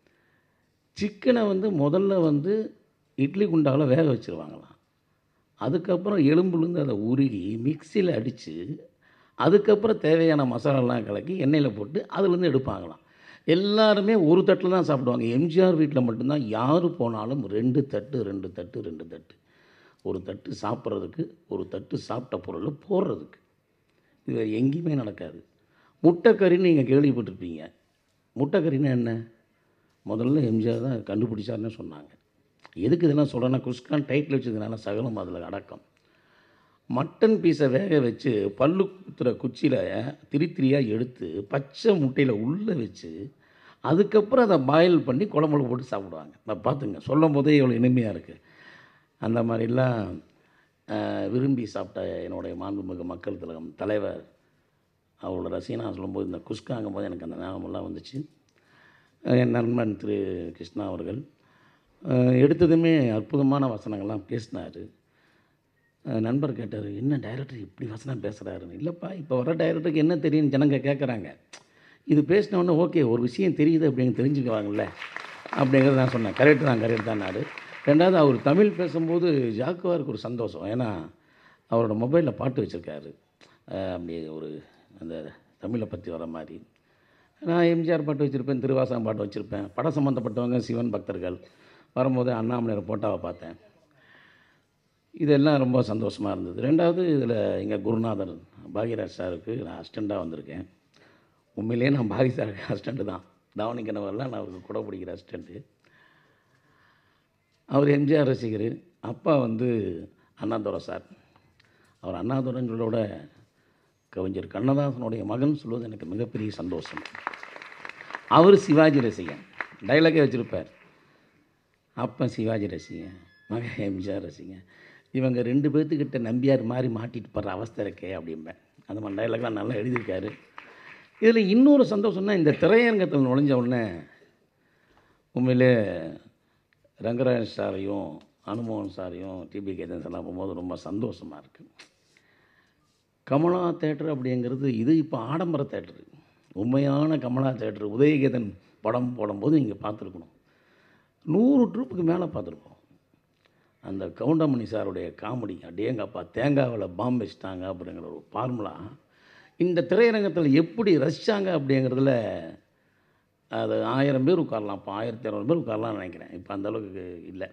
சிக்கனை வந்து முதல்ல வந்து இட்லி குண்டாவில் வேக வச்சுருவாங்களாம் அதுக்கப்புறம் எலும்புலேருந்து அதை உருகி மிக்சியில் அடித்து அதுக்கப்புறம் தேவையான மசாலாலாம் கலக்கி எண்ணெயில் போட்டு அதுலேருந்து எடுப்பாங்களாம் எல்லாருமே ஒரு தட்டில் தான் சாப்பிடுவாங்க எம்ஜிஆர் வீட்டில் மட்டும்தான் யார் போனாலும் ரெண்டு தட்டு ரெண்டு தட்டு ரெண்டு தட்டு ஒரு தட்டு சாப்பிட்றதுக்கு ஒரு தட்டு சாப்பிட்ட பொருள் போடுறதுக்கு இது வேறு எங்கேயுமே நடக்காது முட்டைக்கறின்னு நீங்கள் கேள்விப்பட்டிருப்பீங்க முட்டைக்கறின்னா என்ன முதல்ல எம்ஜிஆர் தான் கண்டுபிடிச்சாருன்னு சொன்னாங்க எதுக்கு இதெல்லாம் சொல்கிறேன்னா குஸ்கான் டைட்டில் வச்சதுனால சகலம் அதில் அடக்கம் மட்டன் பீஸை வேக வச்சு பல்லு குத்துற குச்சியில் திரி திரியாக எடுத்து பச்சை முட்டையில் உள்ளே வச்சு அதுக்கப்புறம் அதை பாயில் பண்ணி குழம்புல போட்டு சாப்பிடுவாங்க நான் பார்த்துங்க சொல்லும் போதே இவ்வளோ இனிமையாக இருக்குது அந்த மாதிரிலாம் அஹ், விரும்பி சாப்பிட்ட என்னுடைய மாண்புமிகு மக்கள் திலகம் தலைவர் அவரோட ரசிகனா சொல்லும்போது இந்த குஸ்காங்கும் போது எனக்கு அந்த ஞாபகமெல்லாம் வந்துச்சு அஹ், என் நண்பன் திரு கிருஷ்ணா அவர்கள் அஹ், எடுத்ததுமே அற்புதமான வசனங்கள்லாம் பேசினார் நண்பர் கேட்டார் என்ன டைரக்டர் இப்படி வசனம் பேசுகிறாருன்னு இல்லைப்பா இப்போ வர டைரக்டருக்கு என்ன தெரியும்னு ஜனங்க கேட்குறாங்க இது பேசின உடனே ஓகே ஒரு விஷயம் தெரியுது அப்படின்னு தெரிஞ்சுக்குவாங்கல்ல அப்படிங்கிறத நான் சொன்னேன் கரெக்டு தான் கரெக்ட் தான் நாடு ரெண்டாவது அவர் தமிழ் பேசும்போது ஜாக்குவாருக்கு ஒரு சந்தோஷம் ஏன்னா அவரோட மொபைலில் பாட்டு வச்சுருக்காரு அப்படி ஒரு அந்த தமிழை பற்றி வர மாதிரி நான் எம்ஜிஆர் பாட்டு வச்சுருப்பேன் திருவாசகம் பாட்டு வச்சுருப்பேன் படம் சம்மந்தப்பட்டவங்க சிவன் பக்தர்கள் வரும்போது அண்ணாமலையோட போட்டாவை பார்த்தேன் இதெல்லாம் ரொம்ப சந்தோஷமாக இருந்தது ரெண்டாவது இதில் எங்கள் குருநாதர் பாகியராஜ் சாருக்கு நான் அசிஸ்டண்ட்டாக வந்திருக்கேன் உண்மையிலேயே நான் பாகி சாருக்கு அசிஸ்டண்ட்டு தான் தாவணி கனவெல்லாம் நான் அவருக்கு கூட பிடிக்கிற அசிஸ்டண்ட்டு அவர் எம்ஜிஆர் ரசிகர் அப்பா வந்து அண்ணாதுரை சார் அவர் அண்ணாதுரைன்னு சொல்லோட கவிஞர் கண்ணதாசனுடைய மகன் சொல்வது எனக்கு மிகப்பெரிய சந்தோஷம் அவர் சிவாஜி ரசிகன் டைலாகே வச்சுருப்பார் அப்பா சிவாஜி ரசிகன் மகன் எம்ஜிஆர் ரசிகன் இவங்க ரெண்டு பேர்த்துக்கிட்ட நம்பியார் மாதிரி மாட்டிட்டு போகிற அவஸ்தை இருக்கே அப்படிம்பேன் அந்த மாதிரி டைலாக்லாம் நல்லா எழுதியிருக்காரு இதில் இன்னொரு சந்தோஷம்னா இந்த திரையரங்கத்தில் நுழைஞ்ச உடனே உண்மையிலே ரங்கராஜ் சாரையும் அனுமோகன் சாரையும் டிபி கேதன்ஸ் எல்லாம் போகும்போது ரொம்ப சந்தோஷமாக இருக்குது கமலா தேட்டர் அப்படிங்கிறது இது இப்போ ஆடம்பர தேட்டரு உண்மையான கமலா தேட்டர் உதயகேதன் படம் போடும்போது இங்கே பார்த்துருக்கணும் நூறு ட்ரூப்புக்கு மேலே பார்த்துருப்போம் அந்த கவுண்டமணி சாருடைய காமெடி அடேங்கப்பா தேங்காவில் பாம்பு வச்சுட்டாங்க அப்படிங்கிற ஒரு ஃபார்முலா இந்த திரையரங்கத்தில் எப்படி ரசித்தாங்க அப்படிங்கிறதுல அது ஆயிரம் பேர் உட்காரலாம் அப்போ ஆயிரத்தி இரநூறு பேர் உட்காரலாம்னு நினைக்கிறேன் இப்போ அந்த அளவுக்கு இல்லை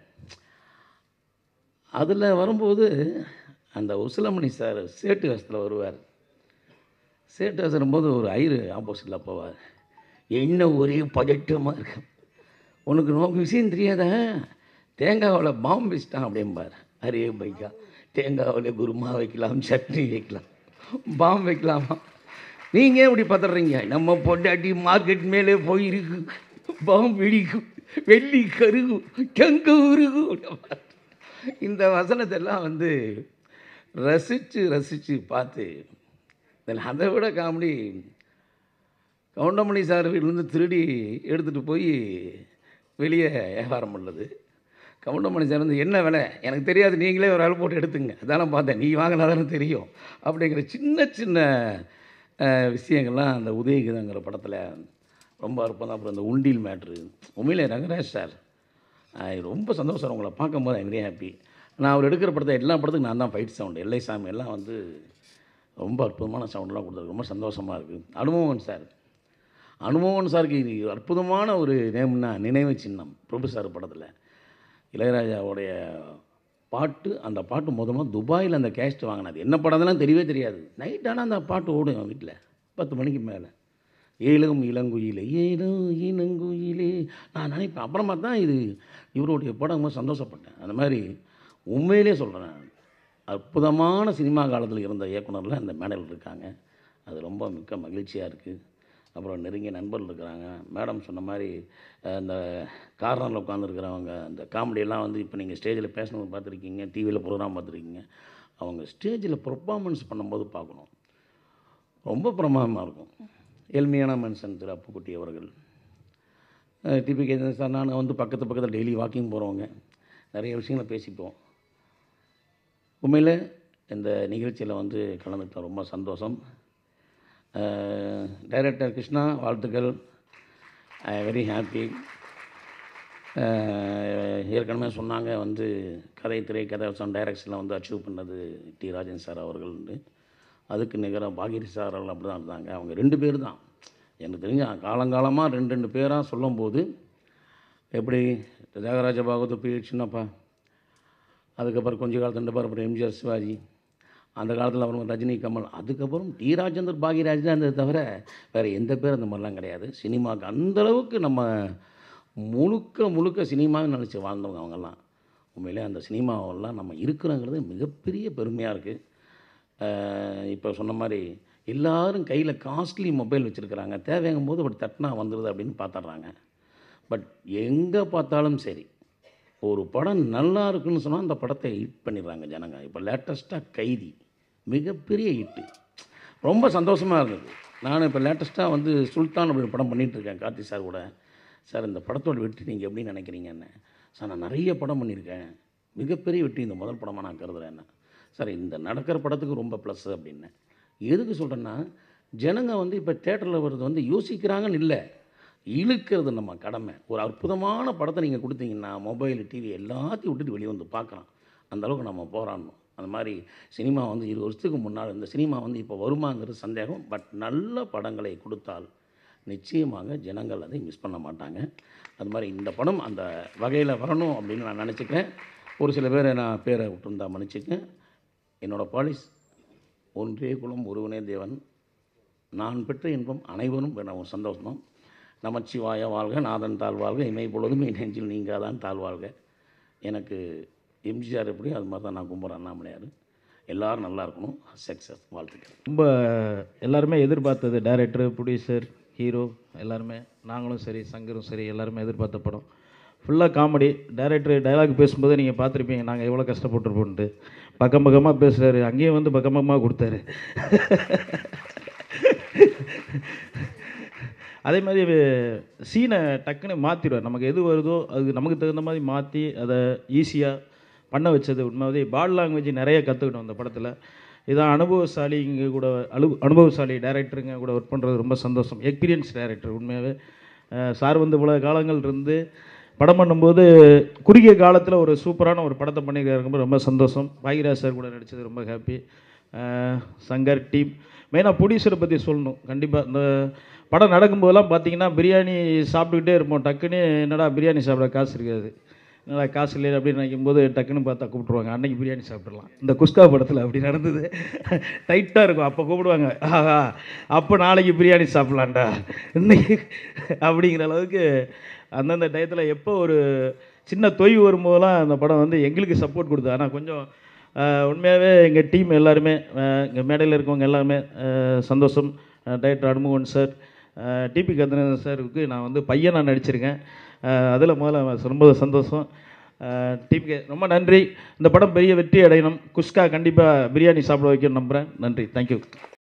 அதில் வரும்போது அந்த உசிலமணி சார் சேட்டு வேஷத்தில் வருவார் சேட்டு வேஷம் வரும்போது ஒரு ஐரு ஆப்போசிட்டில் போவார் என்ன ஒரே பதட்டமாக இருக்கு உனக்கு நோக்கு விஷயம் தெரியாதா தேங்காவில் பாம்பு வச்சிட்டான் அப்படிம்பார் அரே பைக்கா தேங்காவில் குருமா வைக்கலாம் சட்னி வைக்கலாம் பாம்பு வைக்கலாமா நீங்கள் எப்படி பதறீங்க நம்ம பொண்டாட்டி மார்க்கெட் மேலே போயிருக்கு பாம்பு வெடிக்கும் வெள்ளி கருகும் கெங்க உருகும் இந்த வசனத்தெல்லாம் வந்து ரசித்து ரசித்து பார்த்து இதில் அதை விட காமெடி கவுண்டமணி சார் வீட்டிலேருந்து திருடி எடுத்துகிட்டு போய் வெளியே வியாபாரம் பண்ணுறது கவுண்டமணி சார் வந்து என்ன விலை எனக்கு தெரியாது நீங்களே ஒரு ஆள் போட்டு எடுத்துங்க அதான பார்த்தேன் நீ வாங்கினா தானே தெரியும் அப்படிங்கிற சின்ன சின்ன அஹ், விஷயங்கள்லாம் அந்த உதயகிதங்கிற படத்தில் ரொம்ப அற்புதம் அப்புறம் இந்த உண்டில் மேட்ரு உண்மையிலே ரங்கராஜ் சார் அஹ், ரொம்ப சந்தோஷம் சார் உங்களை பார்க்கும்போது ஐம் வெரி ஹாப்பி நான் அவர் எடுக்கிற படத்தை எல்லா படத்துக்கும் நான் தான் ஃபைட் சவுண்டு எல்லை சாமி எல்லாம் வந்து ரொம்ப அற்புதமான சவுண்டெலாம் கொடுத்தாரு ரொம்ப சந்தோஷமாக இருக்குது அனுபவன் சார் அனுபவன் சாருக்கு இது அற்புதமான ஒரு நேம்னா நினைவு சின்னம் பிரபு சார் படத்தில் இளையராஜாவுடைய பாட்டு அந்த பாட்டு முதல்ல துபாயில் அந்த கேஸ்ட் வாங்கினது என்ன படம்லாம் தெரியவே தெரியாது நைட் ஆனால் அந்த பாட்டு ஓடும் என் வீட்டில் பத்து மணிக்கு மேலே ஏழும் இளங்குயிலே ஏழோ இளங்குயிலே நான் நினைப்பேன் அப்புறமா தான் இது இவருடைய படம் ரொம்ப சந்தோஷப்பட்டேன் அந்த மாதிரி உண்மையிலே சொல்கிறேன் அற்புதமான சினிமா காலத்தில் இருந்த இயக்குனரில் அந்த மேடையில் இருக்காங்க அது ரொம்ப மிக்க மகிழ்ச்சியாக இருக்குது அப்புறம் நெருங்கிய நண்பர்கள் இருக்கிறாங்க மேடம் சொன்ன மாதிரி அஹ், இந்த கார்னரில் உட்காந்துருக்கிறவங்க அந்த காமெடியெல்லாம் வந்து இப்போ நீங்கள் ஸ்டேஜில் பேசினது பார்த்துருக்கீங்க டிவியில் ப்ரோக்ராம் பார்த்துருக்கீங்க அவங்க ஸ்டேஜில் பெர்ஃபார்மன்ஸ் பண்ணும்போது பார்க்கணும் ரொம்ப பிரமாதமாக இருக்கும் எளிமையான மனுஷன் திரு அப்புக்குட்டி அவர்கள் டிபி கேஜன் சார் நான் வந்து பக்கத்து பக்கத்தில் டெய்லி வாக்கிங் போகிறவங்க நிறைய விஷயங்களை பேசிப்போம் உண்மையில் இந்த நிகழ்ச்சியில் வந்து கலந்துக்கிட்ட ரொம்ப சந்தோஷம் டைரக்டர் கிருஷ்ணா வாழ்த்துக்கள் ஐ வெரி ஹாப்பி ஏற்கனவே சொன்னாங்க வந்து கதை திரை கதை வசம் டைரக்ஷனில் வந்து அச்சீவ் பண்ணது டி ராஜன் சார் அவர்கள் உண்டு அதுக்கு நிகராக பாகிரி சார் அவர்கள் அப்படி தான் இருந்தாங்க அவங்க ரெண்டு பேர் தான் எனக்கு தெரிஞ்ச காலங்காலமாக ரெண்டு ரெண்டு பேராக சொல்லும்போது எப்படி தியாகராஜ பாகவத் பி சின்னப்பா அதுக்கப்புறம் கொஞ்ச காலத்து ரெண்டு பேர் அப்புறம் எம்ஜிஆர் சிவாஜி அந்த காலத்தில் அப்புறம் ரஜினி கமல் அதுக்கப்புறம் டி ராஜேந்தர் பாகியராஜ் தான் இருந்ததை தவிர வேறு எந்த பேர் அந்த மாதிரிலாம் கிடையாது சினிமாவுக்கு அந்தளவுக்கு நம்ம முழுக்க முழுக்க சினிமாவை நினச்சி வாழ்ந்தவங்க அவங்கெல்லாம் உண்மையிலே அந்த சினிமாவெல்லாம் நம்ம இருக்கிறோங்கிறது மிகப்பெரிய பெருமையாக இருக்குது இப்போ சொன்ன மாதிரி எல்லாரும் கையில் காஸ்ட்லி மொபைல் வச்சுருக்கிறாங்க தேவையாகும் போது அப்படி தட்டினா வந்துடுது அப்படின்னு பார்த்துட்றாங்க பட் எங்கே பார்த்தாலும் சரி ஒரு படம் நல்லா இருக்குன்னு சொன்னால் அந்த படத்தை ஹிட் பண்ணிடுறாங்க ஜனங்க இப்போ லேட்டஸ்ட்டாக கைதி மிகப்பெரிய ஹிட்டு ரொம்ப சந்தோஷமாக இருந்தது நான் இப்போ லேட்டஸ்ட்டாக வந்து சுல்தான் அப்படி படம் பண்ணிகிட்டு இருக்கேன் கார்த்தி சார் கூட சார் இந்த படத்தோட வெற்றி நீங்கள் எப்படி நினைக்கிறீங்கன்னு சார் நான் நிறைய படம் பண்ணியிருக்கேன் மிகப்பெரிய வெற்றி இந்த முதல் படமாக நான் கருதுறேன் என்ன சார் இந்த நடக்கிற படத்துக்கு ரொம்ப ப்ளஸ் அப்படின்னேன் எதுக்கு சொல்கிறேன்னா ஜனங்க வந்து இப்போ தேட்டரில் வர்றது வந்து யோசிக்கிறாங்கன்னு இல்லை இழுக்கிறது நம்ம கடமை ஒரு அற்புதமான படத்தை நீங்கள் கொடுத்தீங்கன்னா மொபைல் டிவி எல்லாத்தையும் விட்டுட்டு வெளியே வந்து பார்க்கலாம் அந்த அளவுக்கு நம்ம போராடணும் அந்த மாதிரி சினிமா வந்து இருபது வருஷத்துக்கு முன்னால் இந்த சினிமா வந்து இப்போ வருமாங்கிறது சந்தேகம் பட் நல்ல படங்களை கொடுத்தால் நிச்சயமாக ஜனங்கள் அதை மிஸ் பண்ண மாட்டாங்க அது மாதிரி இந்த படம் அந்த வகையில் வரணும் அப்படின்னு நான் நினச்சிக்கிறேன் ஒரு சில பேரை நான் பேரை விட்டுருந்தா மன்னிச்சுக்கேன் என்னோடய பாலிஸ் ஒன்றே குலம் ஒருவனே தேவன் நான் பெற்ற இன்பம் அனைவரும் பெறவும் சந்தோஷம் நமச்சிவாய வாழ்க நாதன் தாழ்வாழ்க இமை பொழுதும் என் நெஞ்சில் நீங்காதான் தாழ்வாழ்க எனக்கு எம்ஜிஆர் எப்படி அது மாதிரி தான் நான் கும்புறேன் அண்ணாமலையார் எல்லாரும் நல்லா இருக்கணும் சக்ஸஸ் வாழ்த்துக்கள் ரொம்ப எல்லாருமே எதிர்பார்த்தது டைரக்டர் ப்ரொடியூசர் ஹீரோ எல்லாருமே நாங்களும் சரி சங்கரும் சரி எல்லாருமே எதிர்பார்த்த படம் ஃபுல்லாக காமெடி டைரக்டர் டைலாக் பேசும்போது நீங்கள் பார்த்துருப்பீங்க நாங்கள் எவ்வளோ கஷ்டப்பட்டுருப்போன்ட்டு பக்கம் பக்கமாக பேசுகிறாரு அங்கேயும் வந்து பக்கம் பக்கமாக கொடுத்தாரு அதே மாதிரி சீனை டக்குன்னு மாற்றிடுவார் நமக்கு எது வருதோ அது நமக்கு தகுந்த மாதிரி மாற்றி அதை ஈஸியாக பண்ண வச்சது உண்மையாவே பால் லாங்குவேஜ் நிறைய கற்றுக்கிட்டோம் அந்த படத்தில் இதான் அனுபவசாலிங்க கூட அனு அனுபவசாலி டைரக்டருங்க கூட ஒர்க் பண்ணுறது ரொம்ப சந்தோஷம் எக்ஸ்பீரியன்ஸ் டைரக்டர் உண்மையாகவே அஹ் சார் வந்து இவ்வளோ காலங்கள் இருந்து படம் பண்ணும்போது குறுகிய காலத்தில் ஒரு சூப்பரான ஒரு படத்தை பண்ணியிருக்காருங்க ரொம்ப சந்தோஷம் பாகிராஜ் சார் கூட நடித்தது ரொம்ப ஹாப்பி சங்கர் டீம் மெயினாக ப்ரொடியூசரை பற்றி சொல்லணும் கண்டிப்பாக இந்த படம் நடக்கும்போதெல்லாம் பார்த்தீங்கன்னா பிரியாணி சாப்பிட்டுக்கிட்டே இருப்போம் டக்குன்னு என்னடா பிரியாணி சாப்பிட காசு இருக்காது என்னடா காசு இல்லை அப்படின்னு நினைக்கும் போது டக்குன்னு பார்த்தா கூப்பிட்ருவாங்க அன்னைக்கு பிரியாணி சாப்பிட்றலாம் இந்த குஸ்கா படத்தில் அப்படி நடந்தது டைட்டாக இருக்கும் அப்போ கூப்பிடுவாங்க ஆஹா அப்போ நாளைக்கு பிரியாணி சாப்பிட்லான்டா இன்னைக்கு அப்படிங்கிற அளவுக்கு அந்தந்த டயத்தில் எப்போ ஒரு சின்ன தொய்வு வரும்போதெல்லாம் அந்த படம் வந்து எங்களுக்கு சப்போர்ட் கொடுத்தது ஆனால் கொஞ்சம் ஆஹ், உண்மையாகவே எங்கள் டீம் எல்லாருமே இங்கே மேடையில் இருக்கவங்க எல்லாருமே ஆஹ், சந்தோஷம் டைரக்டர் அனுமோகன் சார் டிபி கந்தனன் சாருக்கு நான் வந்து பையனாக நடிச்சிருக்கேன் அதில் முதல்ல ரொம்ப சந்தோஷம் டீமுக்கு ரொம்ப நன்றி இந்த படம் பெரிய வெற்றி அடையணும் குஸ்கா கண்டிப்பாக பிரியாணி சாப்பிட வைக்கணும்னு நம்புகிறேன் நன்றி தேங்க்யூ